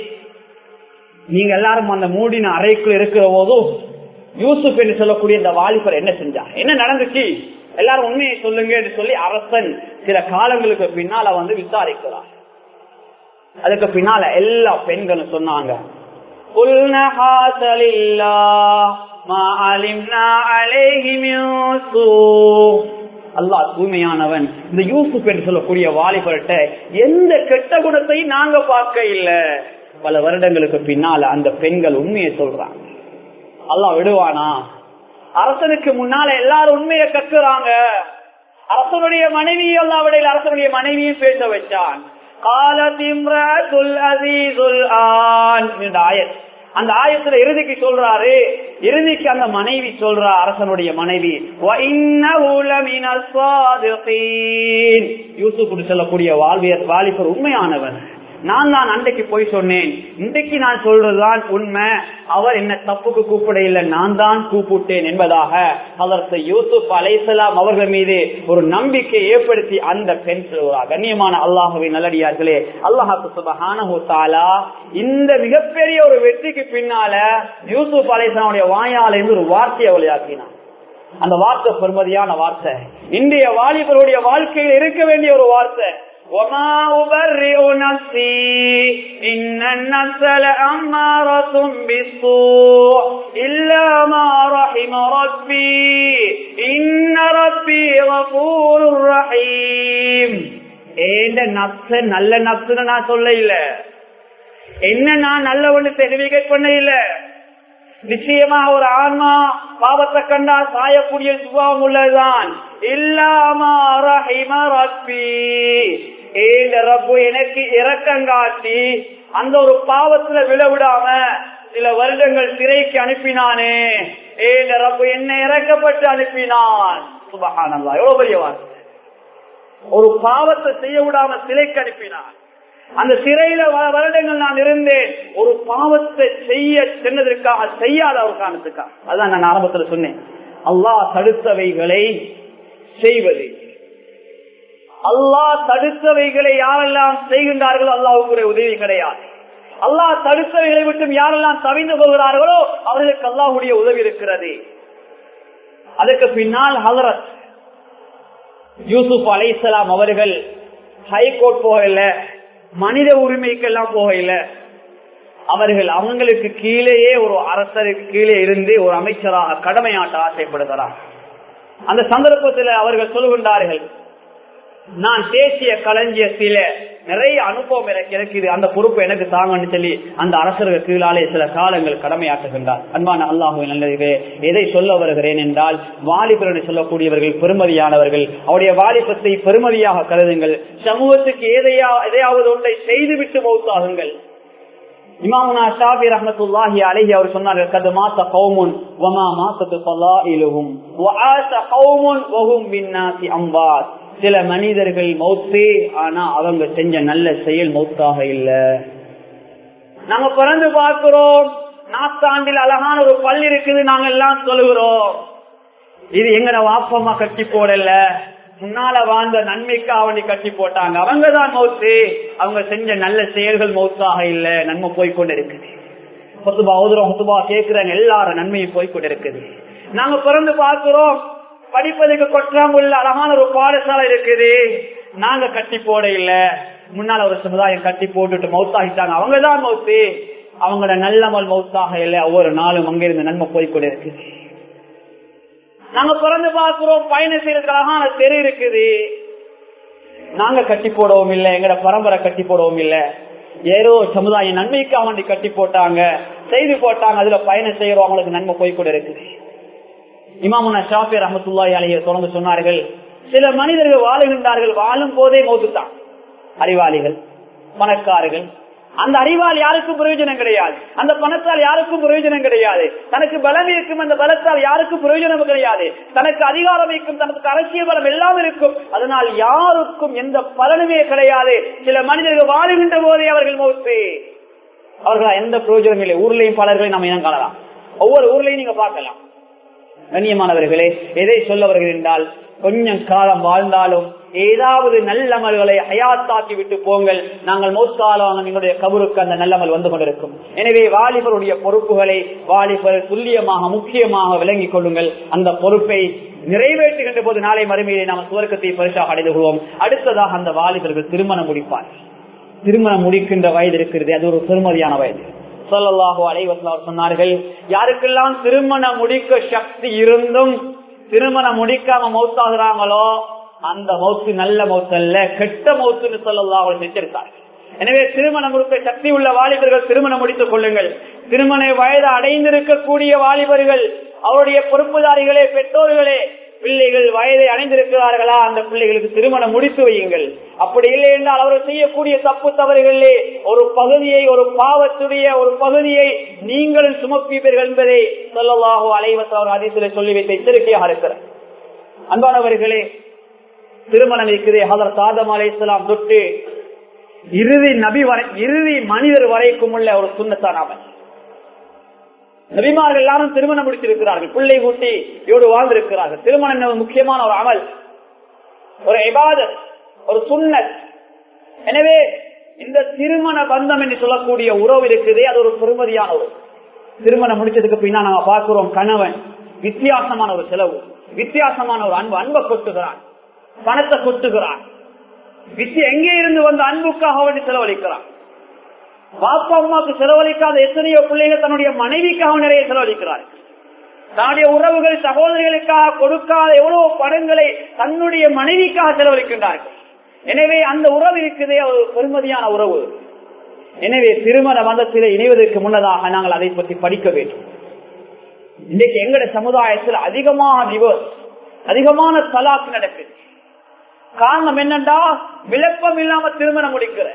நீங்க எல்லாரும் அந்த மூடின அறைக்குள் இருக்கிற போதும் யூசுப் என்று சொல்லக்கூடிய இந்த வாலிபர் என்ன செஞ்சார் என்ன நடந்துச்சு எல்லாரும் உண்மையை சொல்லுங்க என்று சொல்லி அரசன் சில காலங்களுக்கு பின்னால வந்து விசாரிக்கிறார் அதுக்கு பின்னால எல்லா பெண்களும் சொன்னாங்க "குல்ன ஹாஸ லில்லாஹ், மா அலிம்னா அலைஹி மின் சூ." அல்லாஹ் தூய்மையானவன் இந்த யூசுப் என்று சொல்லக்கூடிய வாலிபர்கிட்ட எந்த கெட்ட குணத்தையும் நாங்க பார்க்க இல்ல பல வருடங்களுக்கு பின்னால அந்த பெண்கள் உண்மையை சொல்றாங்க அல்லாஹ் விடுவானா அரசனுக்கு முன்னால எல்லாரும் உண்மையை கக்குறாங்க அரசனுடைய மனைவி அல்லாவிடையில் அரசனுடைய மனைவியும் பேச வச்சான் காலத் இம்ராத்துல் அஸீஸுல் ஆன் என்ற ஆயத் அந்த ஆயத்துல இறுதிக்கு சொல்றாரு இறுதிக்கு அந்த மனைவி சொல்றா அரசனுடைய மனைவி "வ இன்னஹு லமினஸ் ஸாதிகீன்." யூசுப் சொல்லக்கூடிய வாழ்வியர் வாலிபர் உண்மையானவன் நான் தான் அன்றைக்கு போய் சொன்னேன் இன்றைக்கு நான் சொல்றதுதான் உண்மை அவர் என்ன தப்புக்கு கூப்பிட இல்லை நான் தான் கூப்பிட்டேன் என்பதாக அதற்கு யூசுப் அலைசலாம் அவர்கள் மீது ஒரு நம்பிக்கை ஏற்படுத்தி அந்த பெண் சொல்கிறார் கண்ணியமான அல்லாஹுவின் நல்லடியார்களே அல்லாஹாக்கு சுபஹானா இந்த மிகப்பெரிய ஒரு வெற்றிக்கு பின்னால யூசுப் அலைசலாமுடைய வாயால இருந்து ஒரு வார்த்தையை வழியாக்கினான் அந்த வார்த்தை பெருமதியான வார்த்தை இன்றைய வாலிபருடைய வாழ்க்கையில் இருக்க வேண்டிய ஒரு வார்த்தை وما أبرئ نفسي إن النفس لأمارة بالسوء إلا ما رحم ربي إن ربي غفور رحيم ஏண்ட நப்ச நல்ல நப்சுன்னு நான் சொல்ல இல்ல என்ன நான் நல்லவன்னு சர்டிபிகேட் பண்ண இல்ல நிச்சயமா ஒரு ஆன்மா பாவத்தை கண்டா சாயக்கூடிய சுபாவம் உள்ளதுதான் இல்லாமா ரஹிம ரப்பி ஏண்ட ரப்பு எனக்கு இரக்கங்காட்டி அந்த ஒரு பாவத்துல விழ விடாம சில வருடங்கள் சிறைக்கு அனுப்பினானே ஏண்ட ரப்பு என்ன இறக்கப்பட்டு அனுப்பினான் சுபகானந்தா எவ்வளவு பெரிய வார்த்தை ஒரு பாவத்தை செய்ய விடாம சிறைக்கு அனுப்பினான் அந்த சிறையில பல வருடங்கள் நான் இருந்தேன் ஒரு பாவத்தை செய்ய சென்றதற்காக செய்யாத ஒரு காரணத்துக்காக அதான் நான் ஆரம்பத்துல சொன்னேன் அல்லாஹ் தடுத்தவைகளை செய்வது அல்லாஹ் தடுத்தவைகளை யாரெல்லாம் செய்கின்றார்களோ அல்லாவுக்கு உதவி கிடையாது அல்லாஹ் தடுத்தவைகளை விட்டும் யாரெல்லாம் தவிந்து போகிறார்களோ அவர்களுக்கு அல்லாஹுடைய உதவி இருக்கிறது அதுக்கு பின்னால் ஹலரத் யூசுப் அலைசலாம் அவர்கள் ஹைகோர்ட் போகல மனித உரிமைக்கெல்லாம் போகல அவர்கள் அவங்களுக்கு கீழேயே ஒரு அரசருக்கு கீழே இருந்து ஒரு அமைச்சராக கடமையாட்ட ஆசைப்படுகிறார் அந்த சந்தர்ப்பத்தில் அவர்கள் சொல்லுகின்றார்கள் நான் தேசிய களஞ்சியத்தில நிறைய அனுபவம் எனக்கு இருக்குது அந்த பொறுப்பு எனக்கு தாங்கன்னு சொல்லி அந்த அரசர்கள் கீழாலே சில காலங்கள் கடமையாற்றுகின்றார் அன்பான அல்லாஹு நல்லது எதை சொல்ல வருகிறேன் என்றால் வாலிபர்களை சொல்லக்கூடியவர்கள் பெருமதியானவர்கள் அவருடைய வாலிபத்தை பெருமதியாக கருதுங்கள் சமூகத்துக்கு எதையா எதையாவது ஒன்றை செய்துவிட்டு மௌத்தாகுங்கள் இமாமுனா ஷாபி ரஹமத்துல்லாஹி அலைஹி அவர் சொன்னார்கள் கது மாத்த கௌமுன் வமா மாத்தத்து பல்லாயிலுஹும் வஆஸ கௌமுன் வஹும் பின்னாசி அம்பாத் சில மனிதர்கள் மௌத்தே ஆனா அவங்க செஞ்ச நல்ல செயல் மௌத்தாக இல்ல நாங்க பிறந்து பார்க்கிறோம் நாத்தாண்டில் அழகான ஒரு பள்ளி இருக்குது நாங்க எல்லாம் சொல்லுகிறோம் இது எங்கட வாப்பமா கட்டி போடல முன்னால வாழ்ந்த நன்மைக்கு அவனை கட்டி போட்டாங்க அவங்கதான் மௌத்து அவங்க செஞ்ச நல்ல செயல்கள் மௌத்தாக இல்ல நன்மை போய்கொண்டு இருக்குது ஹொத்துபா ஓதுறோம் ஹொத்துபா கேட்கிறாங்க எல்லாரும் நன்மையும் போய்கொண்டு இருக்குது நாங்க பிறந்து பார்க்கிறோம் படிப்பதுக்கு கொற்றாங்குள்ள அழகான ஒரு பாடசாலை இருக்குது நாங்க கட்டி போட இல்ல முன்னால ஒரு சமுதாயம் கட்டி போட்டுட்டு மௌத்தாகிட்டாங்க அவங்கதான் மௌத்து அவங்களோட நல்லமல் மௌத்தாக இல்ல ஒவ்வொரு நாளும் அங்கிருந்து நன்மை போய்கொண்டு இருக்குது நாங்க பிறந்து பார்க்கிறோம் பயணம் செய்யறதுக்கு அழகான தெரு இருக்குது நாங்க கட்டி போடவும் இல்லை எங்கட பரம்பரை கட்டி போடவும் இல்லை ஏதோ சமுதாய நன்மைக்காக வேண்டி கட்டி போட்டாங்க செய்து போட்டாங்க அதுல பயணம் செய்யறோம் அவங்களுக்கு நன்மை போய்கொண்டு இருக்குது இமாமுனா ஷாஃபி ரஹமத்துல்லாஹி அலைய தொடர்ந்து சொன்னார்கள் சில மனிதர்கள் வாழுகின்றார்கள் வாழும் போதே மோதுத்தான் அறிவாளிகள் பணக்காரர்கள் அந்த அறிவால் யாருக்கும் பிரயோஜனம் கிடையாது அந்த பணத்தால் யாருக்கும் பிரயோஜனம் கிடையாது தனக்கு பலம் இருக்கும் அந்த பலத்தால் யாருக்கும் பிரயோஜனம் கிடையாது தனக்கு அதிகாரம் இருக்கும் தனக்கு அரசியல் பலம் எல்லாம் இருக்கும் அதனால் யாருக்கும் எந்த பலனுமே கிடையாது சில மனிதர்கள் வாழுகின்ற போதே அவர்கள் மௌத்து அவர்களா எந்த பிரயோஜனம் இல்லை ஊர்லயும் பலர்களை நம்ம இனம் காணலாம் ஒவ்வொரு ஊர்லயும் நீங்க பார்க்கலாம் கண்ணியமானவர்களே எதை சொல்ல வருகிறேன் என்றால் கொஞ்சம் காலம் வாழ்ந்தாலும் ஏதாவது நல்லமல்களை அயாத்தாக்கி விட்டு போங்கள் நாங்கள் மௌத்தாலும் எங்களுடைய கபருக்கு அந்த நல்லமல் வந்து கொண்டிருக்கும் எனவே வாலிபருடைய பொறுப்புகளை வாலிபர் துல்லியமாக முக்கியமாக விளங்கிக் கொள்ளுங்கள் அந்த பொறுப்பை நிறைவேற்றுகின்ற போது நாளை மறுமையிலே நாம் சுவர்க்கத்தை பரிசாக அடைந்து கொள்வோம் அடுத்ததாக அந்த வாலிபர்கள் திருமணம் முடிப்பார் திருமணம் முடிக்கின்ற வயது இருக்கிறது அது ஒரு பெருமதியான வயது சொல்லலாகோ அலைவசம் சொன்னார்கள் யாருக்கெல்லாம் திருமணம் முடிக்க சக்தி இருந்தும் திருமணம் முடிக்காம மௌத்தாகிறாங்களோ அந்த மௌத்து நல்ல மௌத்தல்ல கெட்ட மௌத்துன்னு சொல்லலாம் அவர்கள் எச்சரித்தார்கள் எனவே திருமணம் முடிக்க சக்தி உள்ள வாலிபர்கள் திருமணம் முடித்துக் கொள்ளுங்கள் திருமண வயது அடைந்திருக்கக்கூடிய வாலிபர்கள் அவருடைய பொறுப்புதாரிகளே பெற்றோர்களே பிள்ளைகள் வயதை அடைந்திருக்கிறார்களா அந்த பிள்ளைகளுக்கு திருமணம் முடித்து வையுங்கள் அப்படி இல்லை என்றால் அவர்கள் செய்யக்கூடிய தப்பு தவறுகளிலே ஒரு பகுதியை ஒரு பாவத்துடைய ஒரு பகுதியை நீங்களும் சுமப்பீர்கள் என்பதை சொல்லலாகோ அலைவசவர் அதிசல சொல்லி வைத்த எச்சரிக்கையாக இருக்கிறார் அன்பானவர்களே திருமணம் இருக்குது ஹதர் சாதம் அலை இஸ்லாம் தொட்டு இறுதி நபி வரை இறுதி மனிதர் வரைக்கும் உள்ள ஒரு சுண்ணத்தான் அவன் நபிமார்கள் எல்லாரும் திருமணம் முடித்திருக்கிறார்கள் பிள்ளை கூட்டி இவோடு வாழ்ந்திருக்கிறார்கள் திருமணம் முக்கியமான ஒரு அமல் ஒரு எபாதத் ஒரு சுண்ணத் எனவே இந்த திருமண பந்தம் என்று சொல்லக்கூடிய உறவு இருக்குதே அது ஒரு பெருமதியான உறவு திருமணம் முடிச்சதுக்கு பின்னா நாங்க பார்க்கிறோம் கணவன் வித்தியாசமான ஒரு செலவு வித்தியாசமான ஒரு அன்பு அன்பை கொட்டுகிறான் பணத்தை கொட்டுகிறான் வித்தி எங்கே இருந்து வந்த அன்புக்காக வேண்டி செலவழிக்கிறான் பாப்பா அம்மாவுக்கு செலவழிக்காத எத்தனையோ பிள்ளைகள் தன்னுடைய மனைவிக்காக நிறைய செலவழிக்கிறார் தன்னுடைய உறவுகள் சகோதரிகளுக்காக கொடுக்காத எவ்வளவு பணங்களை தன்னுடைய மனைவிக்காக செலவழிக்கின்றார்கள் எனவே அந்த உறவு இருக்குதே ஒரு பெருமதியான உறவு எனவே திருமண மதத்தில் இணைவதற்கு முன்னதாக நாங்கள் அதை பற்றி படிக்க வேண்டும் இன்றைக்கு எங்கட சமுதாயத்தில் அதிகமான டிவோர்ஸ் அதிகமான தலாக் நடக்குது காரணம் என்னண்டா விளப்பம் இல்லாம திருமணம் முடிக்கிற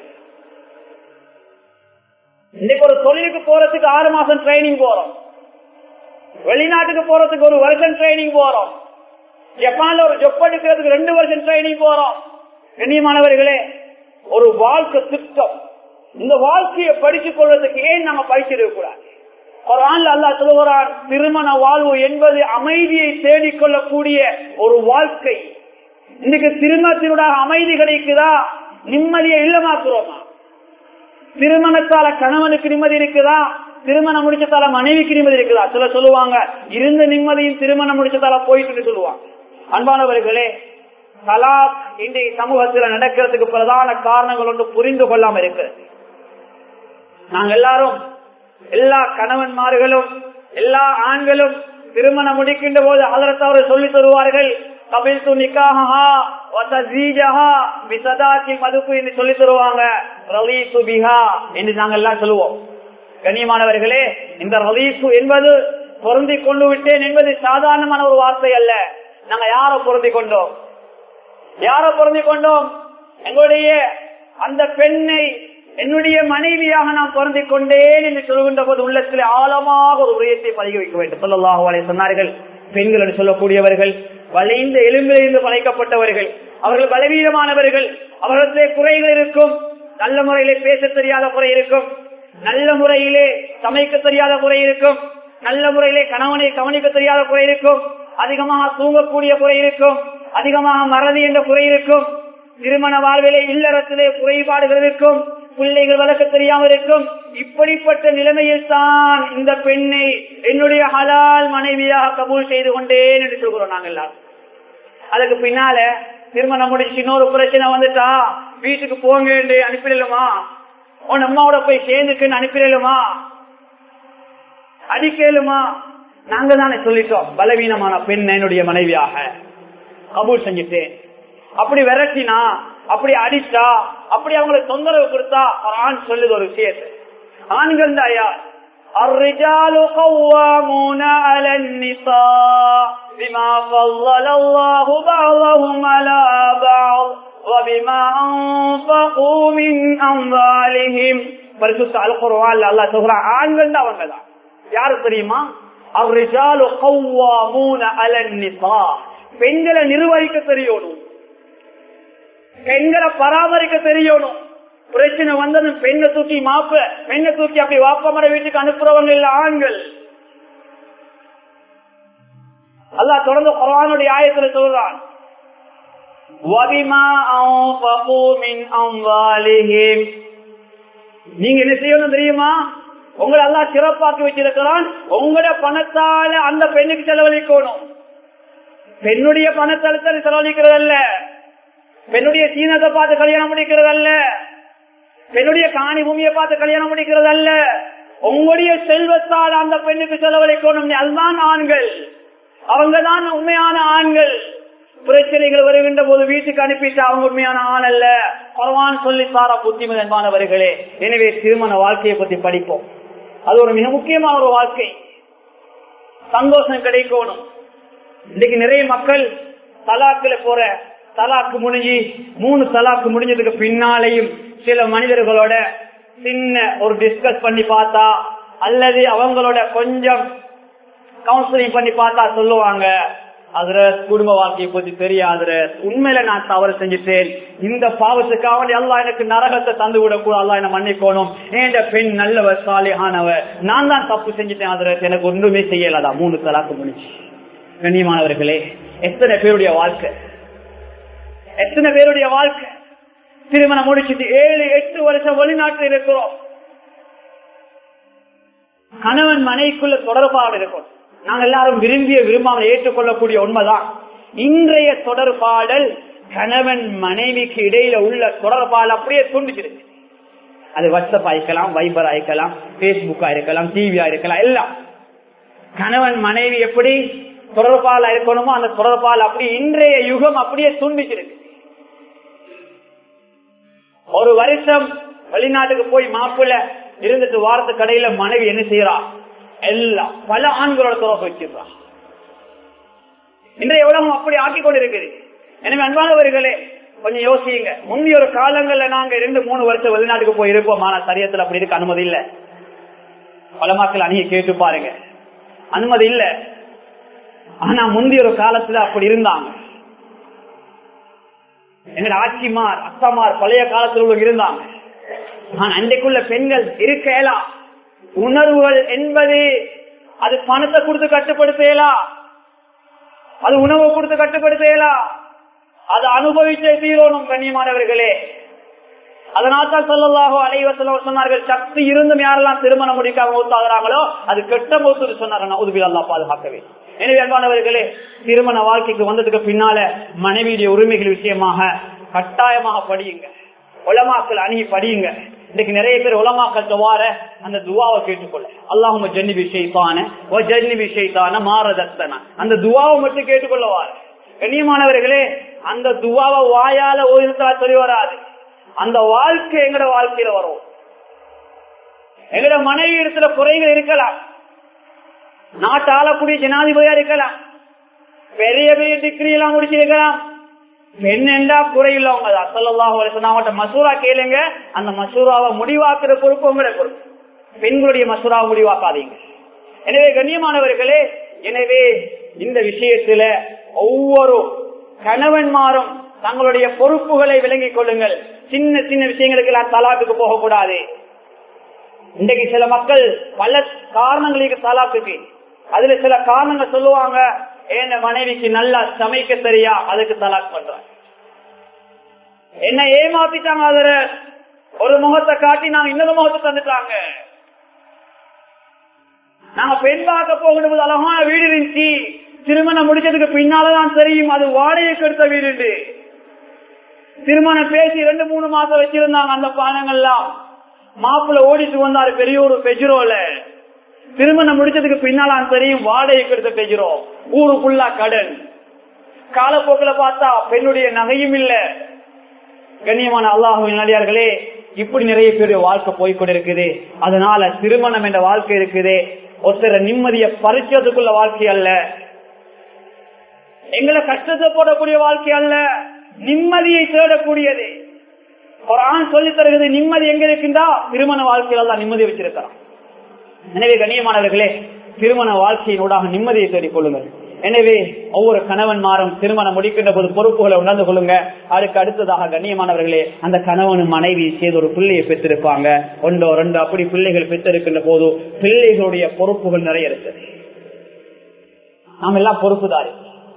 இன்னைக்கு ஒரு தொழிலுக்கு போறதுக்கு ஆறு மாசம் ட்ரைனிங் போறோம் வெளிநாட்டுக்கு போறதுக்கு ஒரு வருஷம் ட்ரைனிங் போறோம் ஜப்பான்ல ஒரு ஜொப் எடுக்கிறதுக்கு ரெண்டு வருஷம் ட்ரைனிங் போறோம் கண்ணியமானவர்களே ஒரு வாழ்க்கை திட்டம் இந்த வாழ்க்கையை படித்துக் கொள்வதற்கு ஏன் நாம படிச்சிருக்க கூடாது ஒரு ஆள் அல்லா சொல்லுகிறார் திருமண வாழ்வு என்பது அமைதியை தேடிக்கொள்ளக்கூடிய ஒரு வாழ்க்கை இன்னைக்கு திருமணத்தினுடைய அமைதி கிடைக்குதா நிம்மதியை இல்லமாக்குறோமா திருமணத்தால கணவனுக்கு நிம்மதி இருக்குதா திருமணம் முடிச்சதால மனைவிக்கு நிம்மதி இருக்குதா சில சொல்லுவாங்க இருந்த நிம்மதியும் திருமணம் முடிச்சதால போயிட்டு சொல்லுவாங்க அன்பானவர்களே தலாக் இன்றைய சமூகத்தில் நடக்கிறதுக்கு பிரதான காரணங்கள் ஒன்று புரிந்து கொள்ளாம இருக்கு நாங்க எல்லாரும் எல்லா கணவன்மார்களும் எல்லா ஆண்களும் திருமணம் முடிக்கின்ற போது அதற்கு சொல்லி தருவார்கள் கபில் துணிக்காகா விசதாக்கி மதுப்பு என்று சொல்லி தருவாங்க ரலீசு பிஹா என்று நாங்கள் எல்லாம் சொல்லுவோம் கண்ணியமானவர்களே இந்த ரலீசு என்பது பொருந்தி கொண்டு விட்டேன் என்பது சாதாரணமான ஒரு வார்த்தை அல்ல நாங்க யார பொருந்தி கொண்டோம் யார பொருந்தி கொண்டோம் எங்களுடைய அந்த பெண்ணை என்னுடைய மனைவியாக நான் பொருந்தி கொண்டேன் என்று சொல்கின்ற போது உள்ளத்தில் ஆழமாக ஒரு உரியத்தை பதிக வைக்க வேண்டும் சொல்லலாக சொன்னார்கள் பெண்கள் என்று சொல்லக்கூடியவர்கள் வளைந்த எலும்பிலிருந்து படைக்கப்பட்டவர்கள் அவர்கள் பலவீனமானவர்கள் அவர்களிடத்திலே குறைகள் இருக்கும் நல்ல முறையிலே பேச தெரியாத குறை இருக்கும் நல்ல முறையிலே சமைக்க தெரியாத குறை இருக்கும் நல்ல முறையிலே கணவனை கவனிக்க தெரியாத குறை இருக்கும் அதிகமாக தூங்கக்கூடிய குறை இருக்கும் அதிகமாக மறதி என்ற குறை இருக்கும் திருமண வாழ்விலே இல்லறத்திலே குறைபாடுகள் இருக்கும் பிள்ளைகள் வளர்க்க தெரியாமல் இருக்கும் இப்படிப்பட்ட நிலைமையில் தான் இந்த பெண்ணை என்னுடைய ஹலால் மனைவியாக கபூல் செய்து கொண்டேன் என்று சொல்கிறோம் நாங்கள் எல்லாரும் அதுக்கு பின்னால திருமணம் முடிச்சு இன்னொரு பிரச்சனை வந்துட்டா வீட்டுக்கு போங்க என்று அனுப்பிடலுமா உன் அம்மாவோட போய் சேர்ந்துக்குன்னு அனுப்பிடலுமா அடிக்கலுமா நாங்க தானே சொல்லிட்டோம் பலவீனமான பெண் என்னுடைய மனைவியாக கபூல் செஞ்சுட்டேன் அப்படி விரட்டினா அப்படி அடிச்சா அப்படி அவங்களுக்கு தொந்தரவு கொடுத்தா ஒரு ஆண் சொல்லுது ஒரு விஷயத்தை ஆண்கள் தான் யார் الرجال قوامون على النساء بما فضل الله بعضهم على بعض وبما أنفقوا من أموالهم பரிசுத்த அல் குர்ஆன்ல அல்லாஹ் சொல்றான் ஆண்கள் தான் அவங்க தான் யாரு தெரியுமா الرجال قوامون على النساء பெண்களை நிர்வகிக்க தெரியணும் பெண்களை பராமரிக்க தெரியணும் பிரச்சனை வந்ததும் பெண்ணை தூக்கி மாப்ப பெண்ணை தூக்கி அப்படி வாப்பமர வீட்டுக்கு அனுப்புறவங்க இல்ல ஆண்கள் அல்லா தொடர்ந்து குரானுடைய ஆயத்துல சொல்றான் நீங்க என்ன செய்யணும் தெரியுமா உங்களை எல்லாம் சிறப்பாக்கி வச்சிருக்கிறான் உங்களோட பணத்தால அந்த பெண்ணுக்கு செலவழிக்கணும் பெண்ணுடைய பணத்தால செலவழிக்கிறது அல்ல பெண்ணுடைய சீனத்தை பார்த்து கல்யாணம் முடிக்கிறது அல்ல பெண்ணுடைய காணி பூமியை பார்த்து கல்யாணம் முடிக்கிறது அல்ல உங்களுடைய செல்வத்தால் அந்த பெண்ணுக்கு செலவழிக்கணும் அதுதான் ஆண்கள் அவங்கதான் உண்மையான ஆண்கள் பிரச்சனைகள் வருகின்ற போது வீட்டுக்கு அனுப்பிட்டு அவங்க உண்மையான ஆண் அல்ல குறவான் சொல்லி சாரா புத்திமதன்மானவர்களே எனவே திருமண வாழ்க்கையை பத்தி படிப்போம் அது ஒரு மிக முக்கியமான ஒரு வாழ்க்கை சந்தோஷம் கிடைக்கணும் இன்னைக்கு நிறைய மக்கள் தலாக்குல போற தலாக்கு முடிஞ்சு மூணு தலாக்கு முடிஞ்சதுக்கு பின்னாலையும் சில மனிதர்களோட சின்ன ஒரு டிஸ்கஸ் பண்ணி பார்த்தா அல்லது அவங்களோட கொஞ்சம் கவுன்சிலிங் பண்ணி பார்த்தா சொல்லுவாங்க அதுல குடும்ப வாழ்க்கையை பத்தி தெரியாது உண்மையில நான் தவறு செஞ்சுட்டேன் இந்த பாவத்துக்காக எல்லாம் எனக்கு நரகத்தை தந்து விடக்கூடாது அல்லா என்ன மன்னிக்கணும் ஏண்ட பெண் நல்லவர் சாலியானவர் நான் தான் தப்பு செஞ்சுட்டேன் அதுல எனக்கு ஒன்றுமே செய்யலாதா மூணு தலாக்கு முடிச்சு கண்ணியமானவர்களே எத்தனை பேருடைய வாழ்க்கை எத்தனை பேருடைய வாழ்க்கை திருமணம் முடிச்சுட்டு ஏழு எட்டு வருஷம் வெளிநாட்டில் இருக்கிறோம் கணவன் மனைக்குள்ள தொடர்பாடு இருக்கும் நாங்கள் எல்லாரும் விரும்பிய விரும்பாமல் ஏற்றுக்கொள்ளக்கூடிய உண்மைதான் இன்றைய தொடர்பாடல் கணவன் மனைவிக்கு இடையில உள்ள தொடர்பால் அப்படியே துண்டிச்சிருக்கு அது வாட்ஸ்அப் ஆயிருக்கலாம் வைபர் ஆயிருக்கலாம் பேஸ்புக்கா இருக்கலாம் டிவியா இருக்கலாம் எல்லாம் கணவன் மனைவி எப்படி தொடர்பால் இருக்கணுமோ அந்த தொடர்பால் அப்படி இன்றைய யுகம் அப்படியே துண்டிச்சிருக்கு ஒரு வருஷம் வெளிநாட்டுக்கு போய் மாப்பிள்ள இருந்துட்டு வாரத்து கடையில மனைவி என்ன செய்யறா எல்லாம் பல ஆண்களோட தொடர்பு வச்சிருக்கா இன்றைய உலகம் அப்படி ஆக்கி கொண்டிருக்குது எனவே அன்பானவர்களே கொஞ்சம் யோசியுங்க முந்தி ஒரு காலங்கள்ல நாங்க இரண்டு மூணு வருஷம் வெளிநாட்டுக்கு போய் இருப்போம் ஆனா சரியத்துல அப்படி இருக்க அனுமதி இல்ல பல மக்கள் அணியை கேட்டு பாருங்க அனுமதி இல்ல ஆனா முந்தைய ஒரு காலத்துல அப்படி இருந்தாங்க எங்க ஆட்சிமார் அத்தாமார் பழைய காலத்தில் உள்ள இருந்தாங்க ஆனா அன்றைக்குள்ள பெண்கள் இருக்கலாம் உணர்வுகள் என்பது அது பணத்தை கொடுத்து கட்டுப்படுத்தலாம் அது உணவை கொடுத்து கட்டுப்படுத்தலாம் அது அனுபவிச்சே தீரோனும் கண்ணியமானவர்களே அதனால் தான் சொல்லலாகோ அலைவசல சொன்னார்கள் சக்தி இருந்தும் யாரெல்லாம் திருமணம் முடிக்காம மூத்தாகிறாங்களோ அது கெட்ட மூத்து சொன்னார்கள் உதவி அல்லா பாதுகாக்கவே எனவே அன்பானவர்களே திருமண வாழ்க்கைக்கு வந்ததுக்கு பின்னால மனைவியுடைய உரிமைகள் விஷயமாக கட்டாயமாக படியுங்க உலமாக்கள் அணுகி படியுங்க இன்னைக்கு நிறைய பேர் உலமாக்கள் துவார அந்த துவாவை கேட்டுக்கொள்ள அல்லாஹும ஜன்னி விஷயத்தான ஓ ஜன்னி விஷயத்தான மாரதத்தன அந்த துவாவை மட்டும் கேட்டுக்கொள்ளவாரு கண்ணியமானவர்களே அந்த துவாவை வாயால ஓய்ந்தா சொல்லி வராது அந்த வாழ்க்கை எங்கட வாழ்க்கையில வரும் எங்கட மனைவி இடத்துல குறைகள் இருக்கலாம் நாட்டு ஆளக்கூடிய ஜனாதிபதியா இருக்கலாம் பெரிய பெரிய டிகிரி எல்லாம் முடிச்சிருக்கலாம் என்னென்றா குறையில்லவங்க அசல்லாஹ் அவங்கள்ட்ட மசூரா கேளுங்க அந்த மசூராவை முடிவாக்குற பொறுப்பு உங்களோட பொறுப்பு பெண்களுடைய மசூராவை முடிவாக்காதீங்க எனவே கண்ணியமானவர்களே எனவே இந்த விஷயத்துல ஒவ்வொரு கணவன்மாரும் தங்களுடைய பொறுப்புகளை விளங்கிக் கொள்ளுங்கள் சின்ன சின்ன விஷயங்களுக்கு எல்லாம் தலாக்குக்கு போகக்கூடாது இன்றைக்கு சில மக்கள் பல காரணங்களுக்கு தலாக்குக்கு அதுல சில காரணங்கள் சொல்லுவாங்க என் மனைவிக்கு நல்லா சமைக்க தெரியா அதுக்கு தலாக் பண்றாங்க என்ன ஏமாத்திட்டாங்க அதுல ஒரு முகத்தை காட்டி நாங்க இன்னொரு முகத்தை தந்துட்டாங்க நாங்க பெண் பார்க்க போகும்போது அழகான வீடு இருந்துச்சு திருமணம் முடிச்சதுக்கு பின்னாலதான் தெரியும் அது வாடகைக்கு எடுத்த வீடு திருமணம் பேசி ரெண்டு மூணு மாசம் வச்சிருந்தாங்க அந்த பானங்கள்லாம் மாப்பிள்ள ஓடிட்டு வந்தாரு பெரிய ஒரு பெஜ்ரோல திருமணம் முடிச்சதுக்கு பின்னால தெரியும் வாடகைக்கு எடுத்த பெஜ்ரோ ஊருக்குள்ளா கடன் காலப்போக்கில் பார்த்தா பெண்ணுடைய நகையும் இல்ல கண்ணியமான அல்லாஹுவின் நடிகார்களே இப்படி நிறைய பேருடைய வாழ்க்கை போய்கொண்டிருக்குது அதனால திருமணம் என்ற வாழ்க்கை இருக்குது ஒருத்தர நிம்மதியை பறிச்சதுக்குள்ள வாழ்க்கை அல்ல எங்களை கஷ்டத்தை போடக்கூடிய வாழ்க்கை அல்ல நிம்மதியை தேடக்கூடியது ஒரு ஆண் சொல்லி தருகிறது நிம்மதி எங்க இருக்குண்டா திருமண வாழ்க்கையில தான் நிம்மதி வச்சிருக்கிறான் எனவே கண்ணியமானவர்களே திருமண வாழ்க்கையினூடாக நிம்மதியை தேடிக் கொள்ளுங்கள் எனவே ஒவ்வொரு கணவன்மாரும் திருமணம் முடிக்கின்ற போது பொறுப்புகளை உணர்ந்து கொள்ளுங்க அதுக்கு அடுத்ததாக கண்ணியமானவர்களே அந்த கணவனும் மனைவி செய்து ஒரு பிள்ளையை பெற்றிருப்பாங்க ஒன்றோ ரெண்டு அப்படி பிள்ளைகள் பெற்றிருக்கின்ற போது பிள்ளைகளுடைய பொறுப்புகள் நிறைய இருக்குது நாம் எல்லாம் பொறுப்புதாரி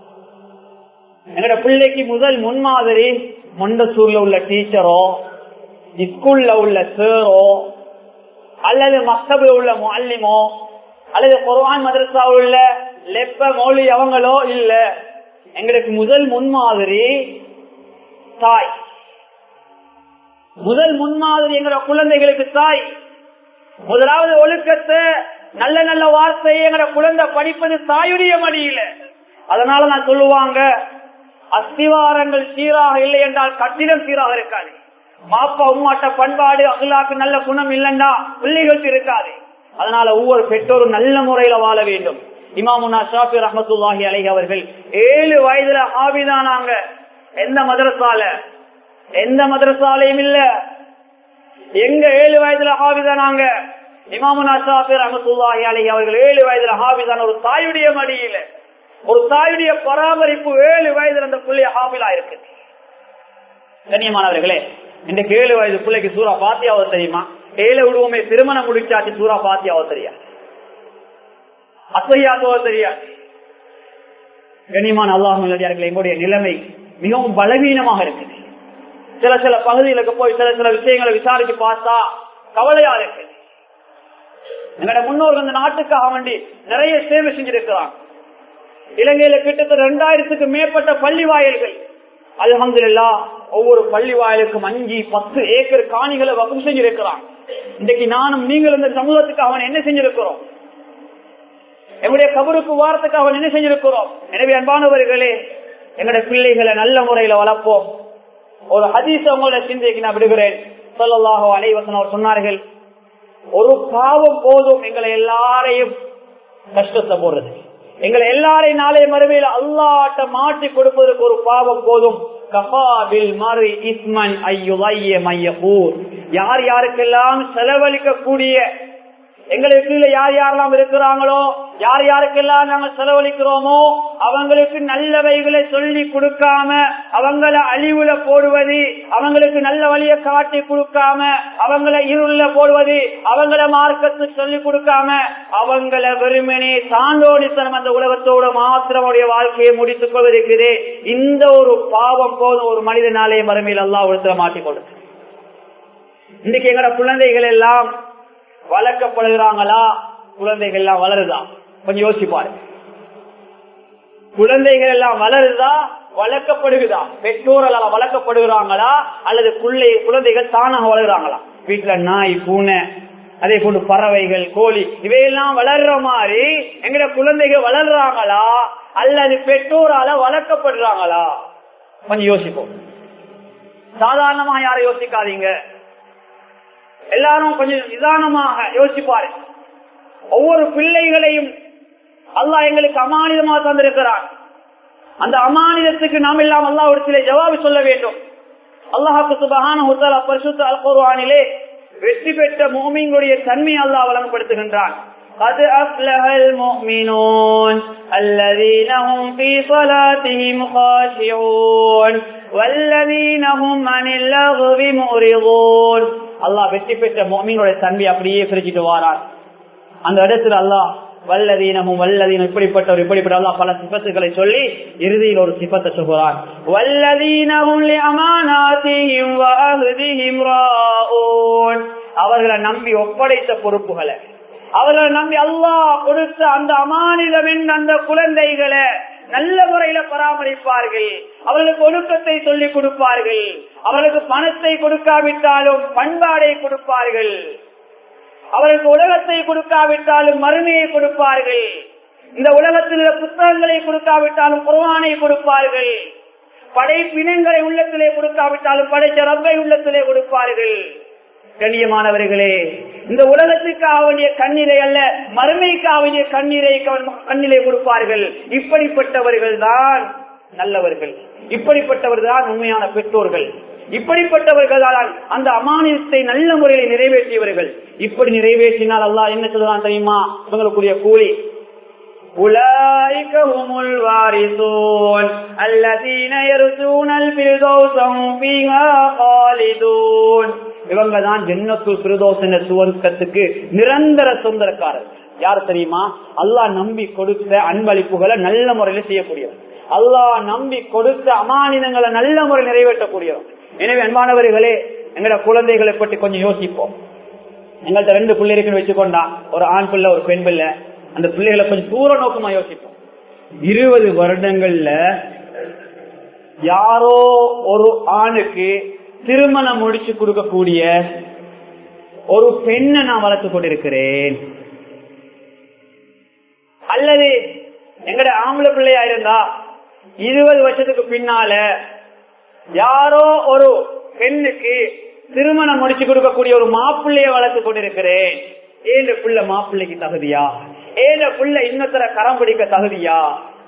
எங்களோட பிள்ளைக்கு முதல் முன்மாதிரி மொண்டசூர்ல உள்ள டீச்சரோ ஸ்கூல்ல உள்ள சேரோ அல்லது மக்தபுல உள்ள முல்லிமோ அல்லது குர்ஆன் மதரசாவில் உள்ள லெப்ப மௌலி அவங்களோ இல்ல எங்களுக்கு முதல் முன்மாதிரி தாய் முதல் முன்மாதிரி எங்களோட குழந்தைகளுக்கு தாய் முதலாவது ஒழுக்கத்தை நல்ல நல்ல வார்த்தையை எங்களோட குழந்தை படிப்பது தாயுடைய மடியில அதனால நான் சொல்லுவாங்க அஸ்திவாரங்கள் சீராக இல்லை என்றால் கட்டிடம் சீராக இருக்காது மாப்பா உம்மாட்ட பண்பாடு அகலாக்கு நல்ல குணம் இல்லைன்னா பிள்ளைகளுக்கு இருக்காது அதனால ஒவ்வொரு பெற்றோரும் நல்ல முறையில வாழ வேண்டும் இமாமுனா ஷாஃபி ரஹமத்துல்லாஹி அலைஹி அவர்கள் ஏழு வயதுல ஹாபிதானாங்க எந்த மதரசால எந்த மதரசாலையும் இல்ல எங்க ஏழு வயதுல ஹாபிதானாங்க இமாமுனா ஷாஃபி ரஹமத்துல்லாஹி அலைஹி அவர்கள் ஏழு வயதுல ஹாபிதான ஒரு தாயுடைய மடியில ஒரு தாயுடைய பராமரிப்பு ஏழு வயதுல அந்த பிள்ளைய ஹாபிலா இருக்கு கண்ணியமானவர்களே இன்றைக்கு ஏழு வயது பிள்ளைக்கு சூறா பாத்தியாவது தெரியுமா ஏழு விடுவோமே திருமணம் முடிச்சாச்சு சூறா பாத்தியாவது தெரியாது அசையாதோ தெரியாது கண்ணியமான அல்லாஹர்களே எங்களுடைய நிலைமை மிகவும் பலவீனமாக இருக்குது சில சில பகுதிகளுக்கு போய் சில சில விஷயங்களை விசாரிச்சு பார்த்தா கவலையா இருக்கு எங்களோட முன்னோர்கள் இந்த நாட்டுக்காக வேண்டி நிறைய சேவை செஞ்சிருக்கிறாங்க இலங்கையில கிட்டத்தட்ட ரெண்டாயிரத்துக்கு மேற்பட்ட பள்ளி வாயில்கள் அலமதுல்லா ஒவ்வொரு பள்ளி வாயிலுக்கும் அஞ்சு பத்து ஏக்கர் காணிகளை வகம் செஞ்சிருக்கிறான் இன்றைக்கு நானும் நீங்கள் இந்த சமூகத்துக்கு அவன் என்ன செஞ்சிருக்கிறோம் எங்களுடைய கபருக்கு வாரத்துக்கு அவன் என்ன செஞ்சிருக்கிறோம் எனவே அன்பானவர்களே எங்களுடைய பிள்ளைகளை நல்ல முறையில வளர்ப்போம் ஒரு ஹதீஸ் அவங்களோட சிந்தைக்கு நான் விடுகிறேன் சொல்லலாக அனைவசன் அவர் சொன்னார்கள் ஒரு பாவம் போதும் எங்களை எல்லாரையும் கஷ்டத்தை போடுறது எங்களை எல்லாரையும் நாளைய மறுமையில் அல்லாட்ட மாற்றி கொடுப்பதற்கு ஒரு பாவம் போதும் கபாபில் மறு இஸ்மன் ஐயுலைய மையபூர் யார் யாருக்கெல்லாம் செலவழிக்கக்கூடிய எங்களுக்கு யார் யாரெல்லாம் இருக்கிறாங்களோ யார் யாருக்கெல்லாம் நாங்க செலவழிக்கிறோமோ அவங்களுக்கு நல்லவைகளை சொல்லி கொடுக்காம அவங்கள அழிவுல போடுவது அவங்களுக்கு நல்ல வழியை காட்டி கொடுக்காம அவங்கள இருள போடுவது அவங்கள மார்க்கத்து சொல்லி கொடுக்காம அவங்கள வெறுமனே சான்றோடித்தனம் அந்த உலகத்தோட மாத்திரமுடைய வாழ்க்கையை முடித்துக் கொள்வதற்கிறே இந்த ஒரு பாவம் போதும் ஒரு மனிதனாலே மறுமையில் அல்லா ஒருத்தர மாட்டிக் கொடுத்து இன்னைக்கு எங்களோட குழந்தைகள் எல்லாம் வளர்க்கப்படுகிறாங்களா குழந்தைகள் எல்லாம் வளருதா கொஞ்சம் யோசிப்பாரு குழந்தைகள் எல்லாம் வளருதா வளர்க்கப்படுகிறதா பெற்றோர்களால் வளர்க்கப்படுகிறாங்களா அல்லது பிள்ளை குழந்தைகள் தானாக வளர்கிறாங்களா வீட்டுல நாய் பூனை அதே போன்று பறவைகள் கோழி இவையெல்லாம் வளர்ற மாதிரி எங்கட குழந்தைகள் வளர்றாங்களா அல்லது பெற்றோரால வளர்க்கப்படுறாங்களா கொஞ்சம் யோசிப்போம் சாதாரணமா யாரும் யோசிக்காதீங்க எல்லாரும் கொஞ்சம் நிதானமாக யோசிப்பாரு ஒவ்வொரு பிள்ளைகளையும் அல்லாஹ் எங்களுக்கு அமானிதமாக தந்திருக்கிறான் அந்த அமானிதத்துக்கு நாம் எல்லாம் அல்லாஹ் ஒரு சில ஜவாபு சொல்ல வேண்டும் அல்லாஹாக்கு சுபகான ஹுத்தல் பரிசுத்த அல் குர்ஆனிலே வெற்றி பெற்ற மோமிங்களுடைய தன்மை அல்லாஹ் வழங்கப்படுத்துகின்றான் قد أفلح المؤمنون الذين هم في صلاتهم خاشعون والذين هم عن اللغو معرضون அல்லாஹ் வெற்றி பெற்ற மோமிங்களுடைய தன்மை அப்படியே பிரிச்சுட்டு வாரார் அந்த இடத்துல அல்லாஹ் வல்லதீனமும் வல்லதீனம் இப்படிப்பட்டவர் இப்படிப்பட்ட அல்லாஹ் பல சிபத்துகளை சொல்லி இறுதியில் ஒரு சிபத்தை சொல்கிறான் வல்லதீனமும் லிஅமானாத்திஹிம் வஅஹ்திஹிம் ராஊன் அவர்களை நம்பி ஒப்படைத்த பொறுப்புகளை அவர்களை நம்பி அல்லாஹ் கொடுத்த அந்த அமானிதம் என்ற அந்த குழந்தைகளை நல்ல முறையில பராமரிப்பார்கள் அவர்களுக்கு ஒழுக்கத்தை சொல்லிக் கொடுப்பார்கள் அவர்களுக்கு பணத்தை கொடுக்காவிட்டாலும் பண்பாடை கொடுப்பார்கள் அவர்களுக்கு உலகத்தை கொடுக்காவிட்டாலும் மறுமையை கொடுப்பார்கள் இந்த உலகத்தில் உள்ள புத்தகங்களை கொடுக்காவிட்டாலும் குர்வானை கொடுப்பார்கள் படைப்பினங்களை உள்ளத்திலே கொடுக்காவிட்டாலும் படைச்ச ரப்பை உள்ளத்திலே கொடுப்பார்கள் கண்ணியமானவர்களே இந்த உலகத்துக்காக வேண்டிய கண்ணீரை அல்ல மறுமைக்காக வேண்டிய கண்ணீரை கண்ணிலே கொடுப்பார்கள் இப்படிப்பட்டவர்கள் தான் நல்லவர்கள் இப்படிப்பட்டவர்கள் தான் உண்மையான பெற்றோர்கள் இப்படிப்பட்டவர்கள் தான் அந்த அமானியத்தை நல்ல முறையில் நிறைவேற்றியவர்கள் இப்படி நிறைவேற்றினால் அல்லாஹ் என்ன சொல்லுவான் தெரியுமா இவங்களுக்குரிய கூலி أولئك هم الوارثون الذين يرثون الفردوس هم فيها خالدون இவங்க தான் ஜென்னத்து பிரதோசன சுவர்க்கத்துக்கு நிரந்தர சொந்தக்காரர் யார் தெரியுமா அல்லாஹ் நம்பி கொடுத்த அன்பளிப்புகளை நல்ல முறையில செய்யக்கூடியவர் அல்லாஹ் நம்பி கொடுத்த அமானிதங்களை நல்ல முறை நிறைவேற்றக்கூடியவர் எனவே அன்பானவர்களே எங்களோட குழந்தைகளை பற்றி கொஞ்சம் யோசிப்போம் எங்கள்கிட்ட ரெண்டு பிள்ளை இருக்குன்னு வச்சுக்கொண்டா ஒரு ஆண் பிள்ளை ஒரு பெண் பிள்ளை அந்த பிள்ளைகளை கொஞ்சம் தூர நோக்கமா யோசிப்போம் இருபது வருடங்கள்ல யாரோ ஒரு ஆணுக்கு திருமணம் முடிச்சு கொடுக்கக்கூடிய ஒரு பெண்ணை நான் வளர்த்து கொண்டிருக்கிறேன் அல்லது எங்கட ஆம்பளை பிள்ளையா இருந்தா இருபது வருஷத்துக்கு பின்னால யாரோ ஒரு பெண்ணுக்கு திருமணம் முடிச்சு கொடுக்கக்கூடிய ஒரு மாப்பிள்ளைய வளர்த்து கொண்டிருக்கிறேன் ஏந்த புள்ள மாப்பிள்ளைக்கு தகுதியா ஏந்த புள்ள இன்னொருத்தர கரம் பிடிக்க தகுதியா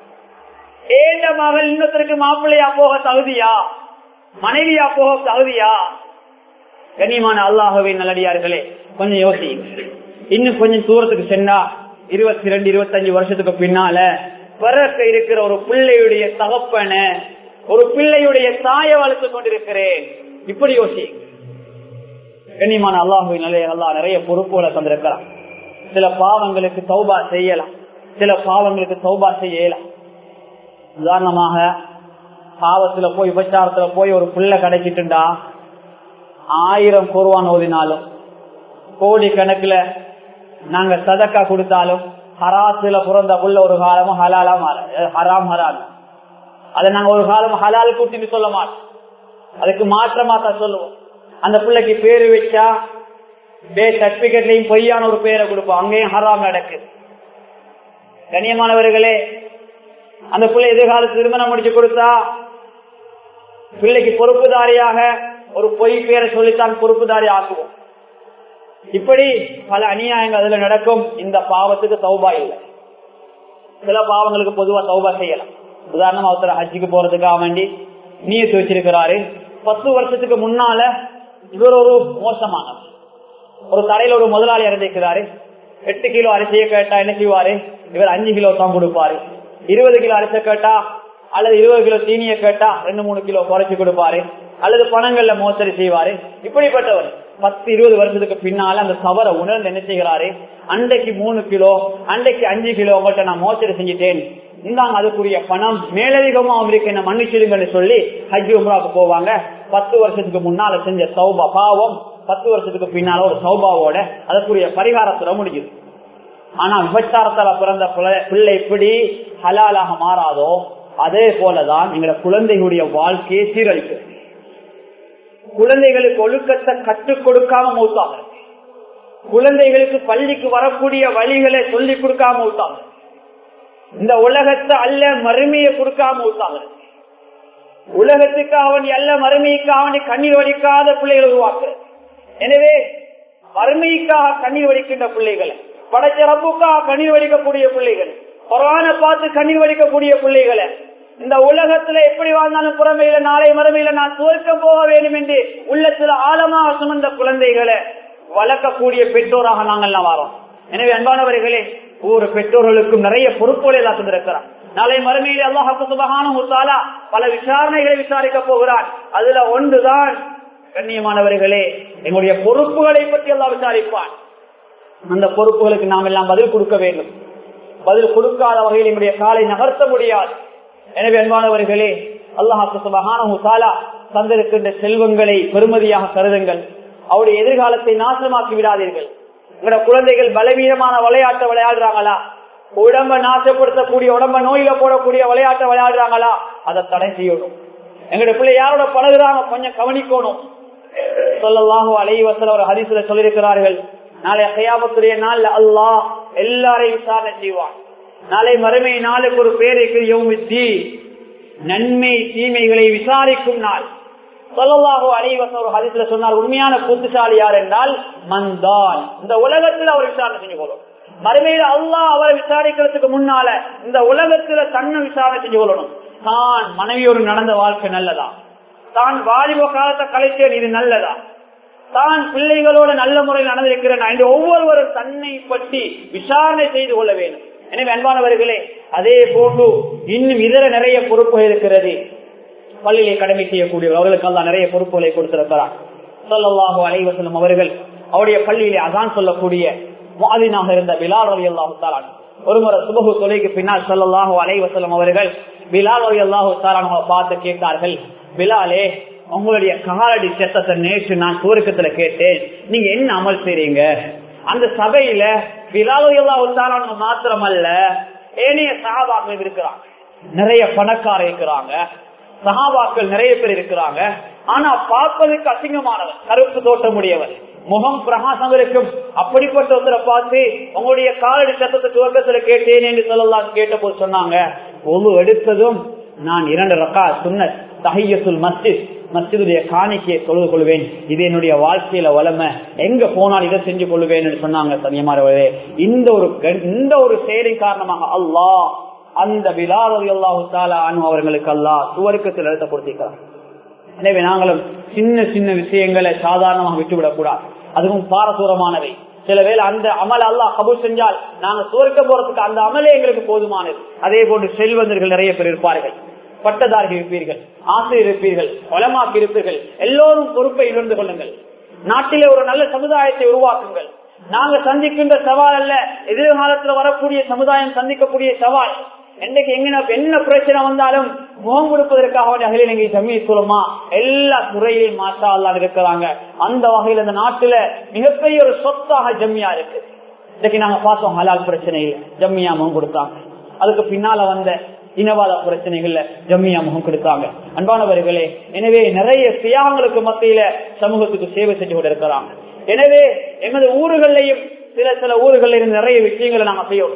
ஏந்த மகள் இன்னொருத்தருக்கு மாப்பிள்ளையா போக தகுதியா மனைவியா போக தகுதியா கண்ணியமான அல்லாஹவே நல்லடியார்களே கொஞ்சம் யோசி இன்னும் கொஞ்சம் தூரத்துக்கு சென்னா இருபத்தி ரெண்டு இருபத்தஞ்சு வருஷத்துக்கு பின்னால பிறக்க இருக்கிற ஒரு பிள்ளையுடைய தகப்பன ஒரு பிள்ளையுடைய தாயை வளர்த்து கொண்டிருக்கிறேன் இப்படி யோசி கண்ணியமான அல்லாஹுவின் நிலையை அல்லாஹ் நிறைய பொறுப்புகளை தந்திருக்கிறான் சில பாவங்களுக்கு சௌபா செய்யலாம் சில பாவங்களுக்கு சௌபா செய்யலாம் உதாரணமாக பாவத்துல போய் விபச்சாரத்துல போய் ஒரு புள்ள கிடைச்சிட்டுண்டா ஆயிரம் குருவான் ஓதினாலும் கோடி கணக்குல நாங்க சதக்கா கொடுத்தாலும் ஹராத்துல பிறந்த புள்ள ஒரு காலமும் ஹலாலா மாற ஹராம் ஹராம் அதை நாங்க ஒரு காலம் ஹலால் கூட்டின்னு சொல்ல மாட்டோம் அதுக்கு மாற்றமா தான் சொல்லுவோம் அந்த பிள்ளைக்கு பேரு வச்சா பே சர்டிபிகேட்லயும் பொய்யான ஒரு பேரை கொடுப்போம் அங்கேயும் ஹராம் நடக்குது கண்ணியமானவர்களே அந்த பிள்ளை எதிர்கால திருமணம் முடிச்சு கொடுத்தா பிள்ளைக்கு பொறுப்புதாரியாக ஒரு பொய் பேரை சொல்லித்தான் பொறுப்புதாரி ஆக்குவோம் இப்படி பல அநியாயங்கள் அதுல நடக்கும் இந்த பாவத்துக்கு சௌபா இல்லை சில பாவங்களுக்கு பொதுவா சௌபா செய்யலாம் உதாரணமா ஒருத்தர் ஹஜ்ஜுக்கு போறதுக்காக வேண்டி நீர் வச்சிருக்கிறாரு பத்து வருஷத்துக்கு முன்னால இவர் ஒரு மோசமானவர் ஒரு கடையில ஒரு முதலாளி இறந்திருக்கிறாரு எட்டு கிலோ அரிசியை கேட்டா என்ன செய்வாரு இவர் அஞ்சு கிலோ தான் கொடுப்பாரு இருபது கிலோ அரிசை கேட்டா அல்லது இருபது கிலோ சீனியை கேட்டா ரெண்டு மூணு கிலோ குறைச்சு கொடுப்பாரு அல்லது பணங்கள்ல மோசடி செய்வாரு இப்படிப்பட்டவர் பத்து இருபது வருஷத்துக்கு பின்னால அந்த தவற உணர்ந்து என்ன செய்கிறாரு அன்றைக்கு மூணு கிலோ அன்றைக்கு அஞ்சு கிலோ உங்கள்கிட்ட நான் மோசடி செஞ்சுட்டேன் இந்தாங்க அதுக்குரிய பணம் மேலதிகமா அவங்களுக்கு என்ன மன்னிச்சிடுங்கன்னு சொல்லி ஹஜ்ஜி உம்ராவுக்கு போவாங்க பத்து வருஷத்துக்கு முன்னால செஞ்ச சௌபா பாவம் பத்து வருஷத்துக்கு பின்னால ஒரு சௌபாவோட அதற்குரிய பரிகாரத்துல முடியுது ஆனா விபச்சாரத்தால பிறந்த பிள்ளை எப்படி ஹலாலாக மாறாதோ அதே போலதான் எங்களோட குழந்தைகளுடைய வாழ்க்கையை சீரழிக்கிறது குழந்தைகளுக்கு ஒழுக்கத்தை கற்றுக் கொடுக்காம மௌத்தாங்க குழந்தைகளுக்கு பள்ளிக்கு வரக்கூடிய வழிகளை சொல்லிக் கொடுக்காம மௌத்தாங்க இந்த உலகத்தை அல்ல மறுமையை கொடுக்காம ஊத்தாங்க உலகத்துக்கு அவன் அல்ல மறுமைக்கு அவனை கண்ணீர் வடிக்காத பிள்ளைகளை உருவாக்குறது எனவே மறுமைக்காக கண்ணீர் வடிக்கின்ற பிள்ளைகளை படைச்ச ரப்புக்காக கண்ணீர் வடிக்கக்கூடிய பிள்ளைகள் கொரோன பார்த்து கண்ணீர் வடிக்கக்கூடிய பிள்ளைகளை இந்த உலகத்துல எப்படி வாழ்ந்தாலும் புறமையில நாளை மறுமையில நான் சுவர்க்கம் போக வேண்டும் என்று உள்ளத்துல ஆழமாக சுமந்த குழந்தைகளை வளர்க்கக்கூடிய பெற்றோராக நாங்கள்லாம் வரோம் எனவே அன்பானவர்களே ஒவ்வொரு பெற்றோர்களுக்கும் நிறைய பொறுப்புகளை எல்லாம் தந்திருக்கிறார் நாளை மறுமையில் அல்லாஹாக்கு சுபகான முத்தாலா பல விசாரணைகளை விசாரிக்க போகிறான் அதுல ஒன்றுதான் கண்ணியமானவர்களே எங்களுடைய பொறுப்புகளை பற்றி எல்லாம் விசாரிப்பான் அந்த பொறுப்புகளுக்கு நாம் எல்லாம் பதில் கொடுக்க வேண்டும் பதில் கொடுக்காத வகையில் எங்களுடைய காலை நகர்த்த முடியாது எனவே அன்பானவர்களே அல்லாஹாக்கு சுபகான முத்தாலா தந்திருக்கின்ற செல்வங்களை பெருமதியாக கருதுங்கள் அவருடைய எதிர்காலத்தை நாசமாக்கி விடாதீர்கள் உங்களோட குழந்தைகள் பலவீனமான விளையாட்டை விளையாடுறாங்களா உடம்ப நாசப்படுத்தக்கூடிய உடம்ப நோயில போடக்கூடிய விளையாட்டை விளையாடுறாங்களா அதை தடை செய்யணும் எங்களுடைய பிள்ளை யாரோட பழகுறாங்க கொஞ்சம் கவனிக்கணும் சொல்லலாக அலைவசல் ஒரு ஹரிசுல சொல்லியிருக்கிறார்கள் நாளை கையாபத்துடைய நாள் அல்லாஹ் எல்லாரையும் விசாரணை செய்வான் நாளை மறுமை நாளுக்கு ஒரு பேர் இருக்கிற நன்மை தீமைகளை விசாரிக்கும் நாள் சொல்லலாகோ அலைவசம் ஒரு ஹரிசுல சொன்னார் உண்மையான புத்திசாலி யார் என்றால் மந்தான் இந்த உலகத்தில் அவர் விசாரணை செஞ்சு கொள்ளும் மறுமையில அல்லா அவரை விசாரிக்கிறதுக்கு முன்னால இந்த உலகத்துல தன்னை விசாரணை செஞ்சு கொள்ளணும் தான் மனைவியோடு நடந்த வாழ்க்கை நல்லதா தான் வாலிப காலத்தை கலைச்சேன் இது நல்லதா தான் பிள்ளைகளோட நல்ல முறையில் நடந்திருக்கிறேன் என்று ஒவ்வொருவரும் தன்னை பற்றி விசாரணை செய்து கொள்ள வேண்டும் எனவே அன்பானவர்களே அதே போன்று இன்னும் இதர நிறைய பொறுப்புகள் இருக்கிறது பள்ளியை கடமை செய்யக்கூடியவர் அவர்களுக்கெல்லாம் நிறைய பொறுப்புகளை கொடுத்திருக்கிறார் சொல்லல்லாஹோ அலைவசலம் அவர்கள் அவருடைய பள்ளியிலே அதான் சொல்லக்கூடிய மாதினாக இருந்த பிலால் அலி அல்லாஹு ஒரு முறை சுபகு தொலைக்கு பின்னால் சொல்லல்லாஹோ அலைவசலம் அவர்கள் பிலால் அலி அல்லாஹு தாலான பார்த்து கேட்டார்கள் பிலாலே உங்களுடைய காலடி சத்தத்தை நேற்று நான் சுவர்க்கத்துல கேட்டேன் நீங்க என்ன அமல் செய்றீங்க அந்த சபையில பிலால் அலி அல்லாஹு தாலான மாத்திரம் அல்ல ஏனைய சகாபாக்கள் இருக்கிறாங்க நிறைய பணக்கார இருக்கிறாங்க சகாபாக்கள் நிறைய பேர் இருக்கிறாங்க ஆனா பார்ப்பதற்கு அசிங்கமானவர் கருப்பு தோட்டமுடையவர் முகம் பிரகாசம் இருக்கும் அப்படிப்பட்ட ஒருத்தரை பார்த்து உங்களுடைய காலடி சத்தத்தை துவக்கத்துல கேட்டேன் என்று சொல்லலாம் கேட்ட போது சொன்னாங்க ஒழு எடுத்ததும் நான் இரண்டு ரக்கா சொன்ன தஹையத்துல் மஸ்ஜித் மஸ்ஜிதுடைய காணிக்கையை தொழுது கொள்வேன் இது என்னுடைய வாழ்க்கையில வளமை எங்க போனால் இதை செஞ்சு கொள்வேன் என்று சொன்னாங்க தனியமானவரே இந்த ஒரு இந்த ஒரு செயலின் காரணமாக அல்லாஹ் அந்த விழாவதி அல்லாஹு தாலா அனு அவர்களுக்கு அல்லாஹ் சுவருக்கத்தில் எழுத்த கொடுத்திருக்கிறார் எனவே நாங்களும் சின்ன சின்ன விஷயங்களை சாதாரணமாக விட்டுவிடக் கூடாது அதுவும் பாரதூரமானவை சில வேளை அந்த அமல் அல்லாஹ் கபூல் செஞ்சால் நாங்க சுவர்க்க போறதுக்கு அந்த அமலே எங்களுக்கு போதுமானது அதே போன்று செல்வந்தர்கள் நிறைய பேர் இருப்பார்கள் பட்டதாரிகள் இருப்பீர்கள் ஆசிரியர் இருப்பீர்கள் வளமாக்கி இருப்பீர்கள் எல்லோரும் பொறுப்பை உணர்ந்து கொள்ளுங்கள் நாட்டிலே ஒரு நல்ல சமுதாயத்தை உருவாக்குங்கள் நாங்க சந்திக்கின்ற சவால் அல்ல எதிர்காலத்துல வரக்கூடிய சமுதாயம் சந்திக்கக்கூடிய சவால் என்னைக்கு எங்க என்ன பிரச்சனை வந்தாலும் முகம் கொடுப்பதற்காக அகில சமீபமா எல்லா துறையிலும் மாற்றா அல்லாது இருக்கிறாங்க அந்த வகையில் இந்த நாட்டுல மிகப்பெரிய ஒரு சொத்தாக ஜம்மியா இருக்கு இன்னைக்கு நாங்க பார்த்தோம் ஹலால் பிரச்சனையில ஜம்மியா முகம் கொடுத்தாங்க அதுக்கு பின்னால வந்த இனவாத பிரச்சனைகள்ல ஜம்மியா முகம் கொடுத்தாங்க அன்பானவர்களே எனவே நிறைய தியாகங்களுக்கு மத்தியில சமூகத்துக்கு சேவை செஞ்சு கொண்டு இருக்கிறாங்க எனவே எமது ஊர்களையும் சில சில ஊர்கள்ல இருந்து நிறைய விஷயங்களை நாங்க செய்யணும்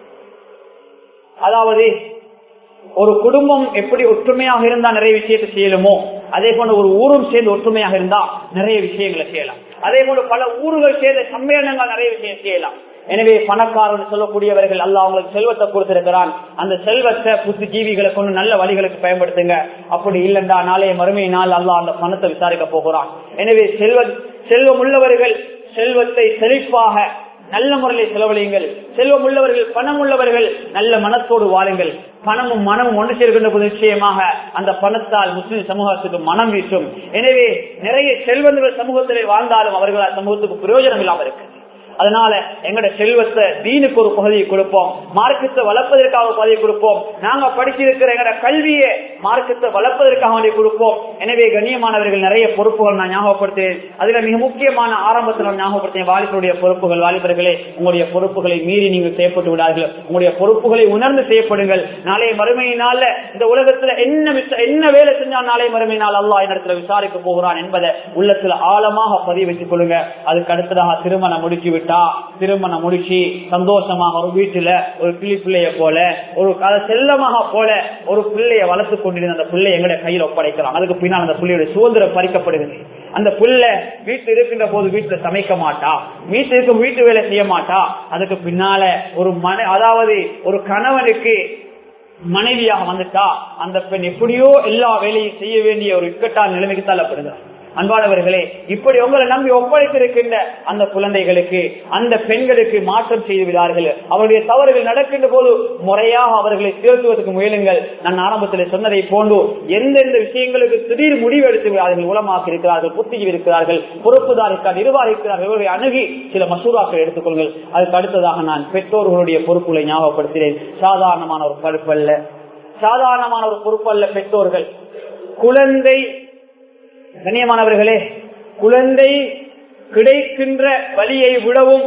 அதாவது ஒரு குடும்பம் எப்படி ஒற்றுமையாக இருந்தா நிறைய விஷயத்தை செய்யலுமோ அதே போல ஒரு ஊரும் சேர்ந்து ஒற்றுமையாக இருந்தா நிறைய விஷயங்களை செய்யலாம் அதே போல பல ஊர்கள் சேர்ந்த சம்மேளனங்கள் நிறைய விஷயம் செய்யலாம் எனவே பணக்காரர்கள் சொல்லக்கூடியவர்கள் அல்ல அவங்களுக்கு செல்வத்தை கொடுத்திருக்கிறான் அந்த செல்வத்தை புத்து ஜீவிகளை கொண்டு நல்ல வழிகளுக்கு பயன்படுத்துங்க அப்படி இல்லைண்டா நாளைய மறுமை நாள் அல்ல அந்த பணத்தை விசாரிக்க போகிறான் எனவே செல்வ செல்வம் உள்ளவர்கள் செல்வத்தை செழிப்பாக நல்ல முறையில் செலவழியுங்கள் செல்வம் உள்ளவர்கள் பணம் உள்ளவர்கள் நல்ல மனத்தோடு வாழுங்கள் பணமும் மனமும் ஒன்று சேர்க்கின்ற போது நிச்சயமாக அந்த பணத்தால் முஸ்லிம் சமூகத்துக்கு மனம் வீசும் எனவே நிறைய செல்வந்தர்கள் சமூகத்திலே வாழ்ந்தாலும் அவர்களால் சமூகத்துக்கு பிரயோஜனம் இல்லாமல் இருக்கு அதனால எங்கட செல்வத்தை தீனுக்கு ஒரு பகுதியை கொடுப்போம் மார்க்கத்தை வளர்ப்பதற்காக ஒரு பகுதியை கொடுப்போம் நாங்க படிச்சிருக்கிற எங்கட கல்வியை மார்க்கத்தை வளர்ப்பதற்காக வேண்டிய கொடுப்போம் எனவே கண்ணியமானவர்கள் நிறைய பொறுப்புகள் நான் ஞாபகப்படுத்தேன் அதுல மிக முக்கியமான ஆரம்பத்தில் நான் ஞாபகப்படுத்தேன் வாலிபருடைய பொறுப்புகள் வாலிபர்களே உங்களுடைய பொறுப்புகளை மீறி நீங்கள் செய்யப்பட்டு விடார்கள் உங்களுடைய பொறுப்புகளை உணர்ந்து செய்யப்படுங்கள் நாளைய மறுமையினால இந்த உலகத்துல என்ன விச- என்ன வேலை செஞ்சால் நாளை மறுமையினால் அல்லாஹ் இடத்துல விசாரிக்க போகிறான் என்பதை உள்ளத்துல ஆழமாக பதிவு வச்சுக் கொள்ளுங்க அதுக்கு அடுத்ததாக திருமணம் முடிச்சு விட்டு விட்டா திருமணம் முடிச்சு சந்தோஷமாக ஒரு வீட்டுல ஒரு கிளி பிள்ளைய போல ஒரு அதை செல்லமாக போல ஒரு பிள்ளைய வளர்த்து கொண்டிருந்த அந்த பிள்ளை எங்களுடைய கையில் ஒப்படைக்கலாம் அதுக்கு பின்னால் அந்த பிள்ளையுடைய சுதந்திரம் பறிக்கப்படுகிறது அந்த புள்ள வீட்டில் இருக்கின்ற போது வீட்டுல சமைக்க மாட்டா வீட்டில் இருக்கும் வீட்டு வேலை செய்ய மாட்டா அதுக்கு பின்னால ஒரு மன அதாவது ஒரு கணவனுக்கு மனைவியாக வந்துட்டா அந்த பெண் எப்படியோ எல்லா வேலையும் செய்ய வேண்டிய ஒரு இக்கட்டான நிலைமைக்கு தள்ளப்படுகிறார் அன்பானவர்களே இப்படி உங்களை நம்பி ஒப்படைத்திருக்கின்ற அந்த குழந்தைகளுக்கு அந்த பெண்களுக்கு மாற்றம் செய்து விடார்கள் அவருடைய தவறுகள் நடக்கின்ற போது முறையாக அவர்களை திருத்துவதற்கு முயலுங்கள் நான் ஆரம்பத்தில் சொன்னதை போன்று எந்தெந்த விஷயங்களுக்கு திடீர் முடிவு எடுத்து விடார்கள் உலமாக்கி இருக்கிறார்கள் புத்திஜி இருக்கிறார்கள் பொறுப்புதார் இருக்கிறார் நிர்வாக இருக்கிறார்கள் இவர்களை அணுகி சில மசூராக்கள் எடுத்துக்கொள்ளுங்கள் அதுக்கு அடுத்ததாக நான் பெற்றோர்களுடைய பொறுப்புகளை ஞாபகப்படுத்தினேன் சாதாரணமான ஒரு பொறுப்பு அல்ல சாதாரணமான ஒரு பொறுப்பு அல்ல பெற்றோர்கள் குழந்தை கண்ணியமானவர்களே குழந்தை கிடைக்கின்ற வழியை விடவும்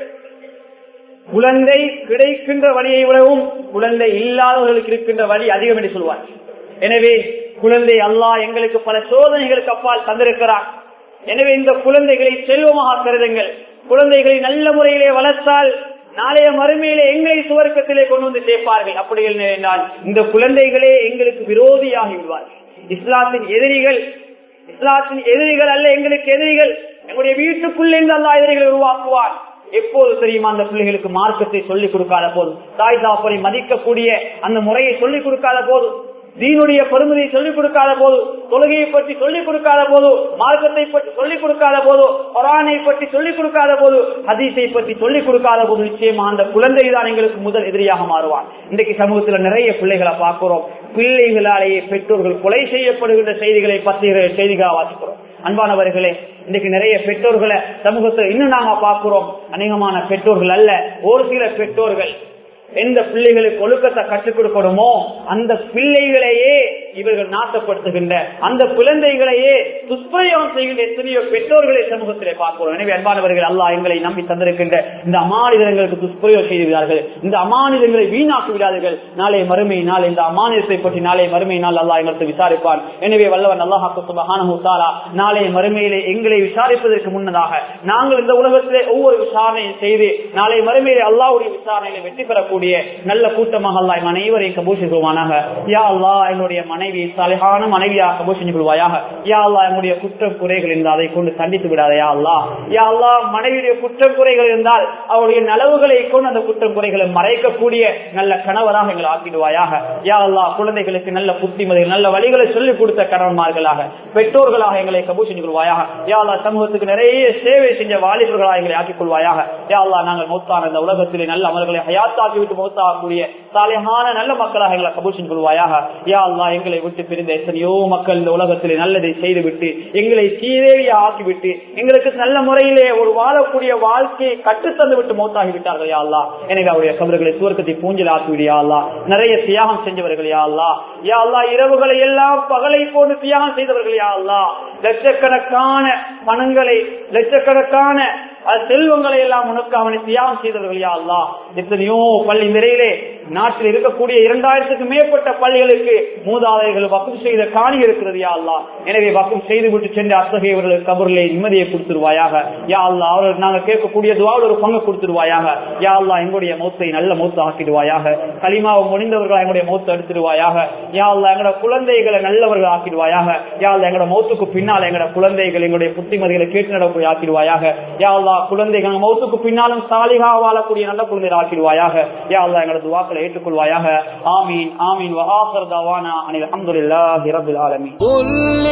குழந்தை கிடைக்கின்ற வழியை விடவும் குழந்தை இல்லாதவர்களுக்கு இருக்கின்ற வழி அதிகம் என்று சொல்வார் எனவே குழந்தை அல்லாஹ் எங்களுக்கு பல சோதனைகளுக்கு அப்பால் தந்திருக்கிறார் எனவே இந்த குழந்தைகளை செல்வமாக கருதுங்கள் குழந்தைகளை நல்ல முறையிலே வளர்த்தால் நாளைய மறுமையிலே எங்களை சுவர்க்கத்திலே கொண்டு வந்து சேர்ப்பார்கள் அப்படி என்றால் இந்த குழந்தைகளே எங்களுக்கு விரோதியாகி விடுவார்கள் இஸ்லாத்தின் எதிரிகள் இஸ்லாத்தின் எதிரிகள் அல்ல எங்களுக்கு எதிரிகள் எங்களுடைய வீட்டுக்குள்ளே அல்லா எதிரிகளை உருவாக்குவார் எப்போது தெரியுமா அந்த பிள்ளைகளுக்கு மார்க்கத்தை சொல்லிக் கொடுக்காத போதும் தாய் தாப்பரை மதிக்கக்கூடிய அந்த முறையை சொல்லிக் கொடுக்காத போதும் தீனுடைய பெருமதியை சொல்லிக் கொடுக்காத போது தொழுகையை பற்றி சொல்லிக் கொடுக்காத போது மார்க்கத்தை பற்றி சொல்லிக் கொடுக்காத போது கொரானை பற்றி சொல்லிக் கொடுக்காத போது ஹதீஸை பற்றி சொல்லிக் கொடுக்காத போது நிச்சயமா அந்த குழந்தை தான் எங்களுக்கு முதல் எதிரியாக மாறுவான் இன்றைக்கு சமூகத்துல நிறைய பிள்ளைகளை பார்க்கிறோம் பிள்ளைகளாலேயே பெற்றோர்கள் கொலை செய்யப்படுகின்ற செய்திகளை பற்றி செய்திகளாக வாசிக்கிறோம் அன்பானவர்களே இன்னைக்கு நிறைய பெற்றோர்களை சமூகத்தை இன்னும் நாங்க பார்க்கிறோம் அநேகமான பெற்றோர்கள் அல்ல ஒரு சில பெற்றோர்கள் எந்த பிள்ளைகளுக்கு ஒழுக்கத்தை கற்றுக் கொடுக்கணுமோ அந்த பிள்ளைகளையே இவர்கள் நாட்டப்படுத்துகின்ற அந்த குழந்தைகளையே துஷ்பிரயோகம் செய்கின்ற எத்தனையோ பெற்றோர்களை சமூகத்திலே பார்க்கிறோம் எனவே அன்பானவர்கள் அல்லா எங்களை நம்பி தந்திருக்கின்ற இந்த அமானிதங்களுக்கு துஷ்பிரயோகம் செய்து விடார்கள் இந்த அமானிதங்களை வீணாக்கி விடாதீர்கள் நாளை மறுமை நாள் இந்த அமானிதத்தை பற்றி நாளை மறுமை நாள் அல்லா எங்களுக்கு விசாரிப்பான் எனவே வல்லவன் அல்லாஹாலா நாளை மறுமையிலே எங்களை விசாரிப்பதற்கு முன்னதாக நாங்கள் இந்த உலகத்திலே ஒவ்வொரு விசாரணையும் செய்து நாளை மறுமையிலே அல்லாவுடைய விசாரணையில வெற்றி பெறக்கூடிய நல்ல கூட்டமாக அல்லா என் அனைவரையும் கபூஷிக்குவானாக யா அல்லா என்னுடைய மனைவி சலகான மனைவியாக கபூஷணி கொள்வாயாக யா அல்லா என்னுடைய குற்றம் குறைகள் இருந்தால் அதை கொண்டு தண்டித்து விடாத யா அல்லா யா அல்லா மனைவியுடைய குற்றம் குறைகள் இருந்தால் அவருடைய நலவுகளை கொண்டு அந்த குற்றம் குறைகளை மறைக்கக்கூடிய நல்ல கணவராக எங்களை ஆக்கிடுவாயாக யா அல்லா குழந்தைகளுக்கு நல்ல புத்திமதிகள் நல்ல வழிகளை சொல்லிக் கொடுத்த கணவன்மார்களாக பெற்றோர்களாக எங்களை கபூஷணி கொள்வாயாக யா அல்லா சமூகத்துக்கு நிறைய சேவை செஞ்ச வாலிபர்களாக எங்களை ஆக்கிக் கொள்வாயாக யா அல்லா நாங்கள் மௌத்தான இந்த உலகத்திலே நல்ல அமல்களை ஹயாத்தாக்கி விட்டு மௌத்தாகக்கூடிய சாலையான நல்ல மக்களாக எங்களை கபூஷன் கொள்வாயாக யா அல்லா எங்களை விட்டு பிரிந்த எத்தனையோ மக்கள் இந்த உலகத்திலே நல்லதை செய்துவிட்டு எங்களை சீரேவியா ஆக்கிவிட்டு எங்களுக்கு நல்ல முறையிலே ஒரு வாழக்கூடிய வாழ்க்கையை கற்றுத்தந்து விட்டு மௌத்தாகி விட்டார்கள் யா அல்லா எனக்கு அவருடைய கபர்களை சுவர்க்கத்தை பூஞ்சல் ஆக்கிவிடு யா அல்லா நிறைய தியாகம் செஞ்சவர்கள் யா அல்லா யா அல்லா இரவுகளை எல்லாம் பகலை போன்று தியாகம் செய்தவர்கள் யா அல்லா லட்சக்கணக்கான பணங்களை லட்சக்கணக்கான செல்வங்களை எல்லாம் உனக்கு அவனை தியாகம் செய்தவர்கள் யா அல்லா எத்தனையோ பள்ளி நிறையிலே நாட்டில் இருக்கக்கூடிய இரண்டாயிரத்துக்கு மேற்பட்ட பள்ளிகளுக்கு மூதாதைகள் வக்கம் செய்த காணி இருக்கிறது யா அல்லா எனவே வக்கம் செய்து விட்டு சென்ற அத்தகையவர்களுக்கு கபர்களை நிம்மதியை கொடுத்துருவாயாக யா அல்லா அவர்கள் நாங்கள் கேட்கக்கூடிய துவாவில் ஒரு பங்கு கொடுத்துருவாயாக யா அல்லா எங்களுடைய மௌத்தை நல்ல மௌத்து ஆக்கிடுவாயாக களிமாவை முடிந்தவர்கள் எங்களுடைய மௌத்து எடுத்துடுவாயாக யா அல்லா எங்களோட குழந்தைகளை நல்லவர்கள் ஆக்கிடுவாயாக யா அல்லா எங்களோட மௌத்துக்கு பின்னால் எங்களோட குழந்தைகள் எங்களுடைய புத்திமதிகளை கேட்டு நடக்கூடிய ஆக்கிடுவாயாக யா அல்லா குழந்தைகள் மௌத்துக்கு பின்னாலும் சாலிகா வாழக்கூடிய நல்ல குழந்தைகள் ஆக்கிடுவாயாக யா அல்லா எங்களோட துவாக்களை ஏற்றுக்கொள்வாயாக ஆமீன் ஆமீன் வஹாசர் தவானா அனில் அல்ஹம்துலில்லாஹி ரப்பில் ஆலமீன் قل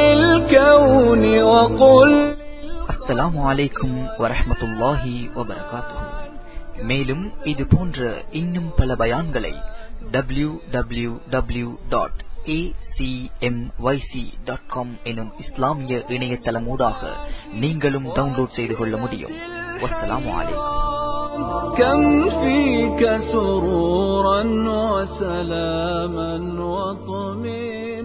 للكون وقل அஸ்ஸலாமு அலைக்கும் வரஹ்மத்துல்லாஹி வபரகாத்துஹு மேலும் இது போன்ற இன்னும் பல பயான்களை W W W dot dot com எனும் இஸ்லாமிய இணையதளமூடாக நீங்களும் டவுன்லோட் செய்து கொள்ள முடியும் வஸ்ஸலாமு அலைக்கும் كم فيك سرورا وسلاما وطمئنا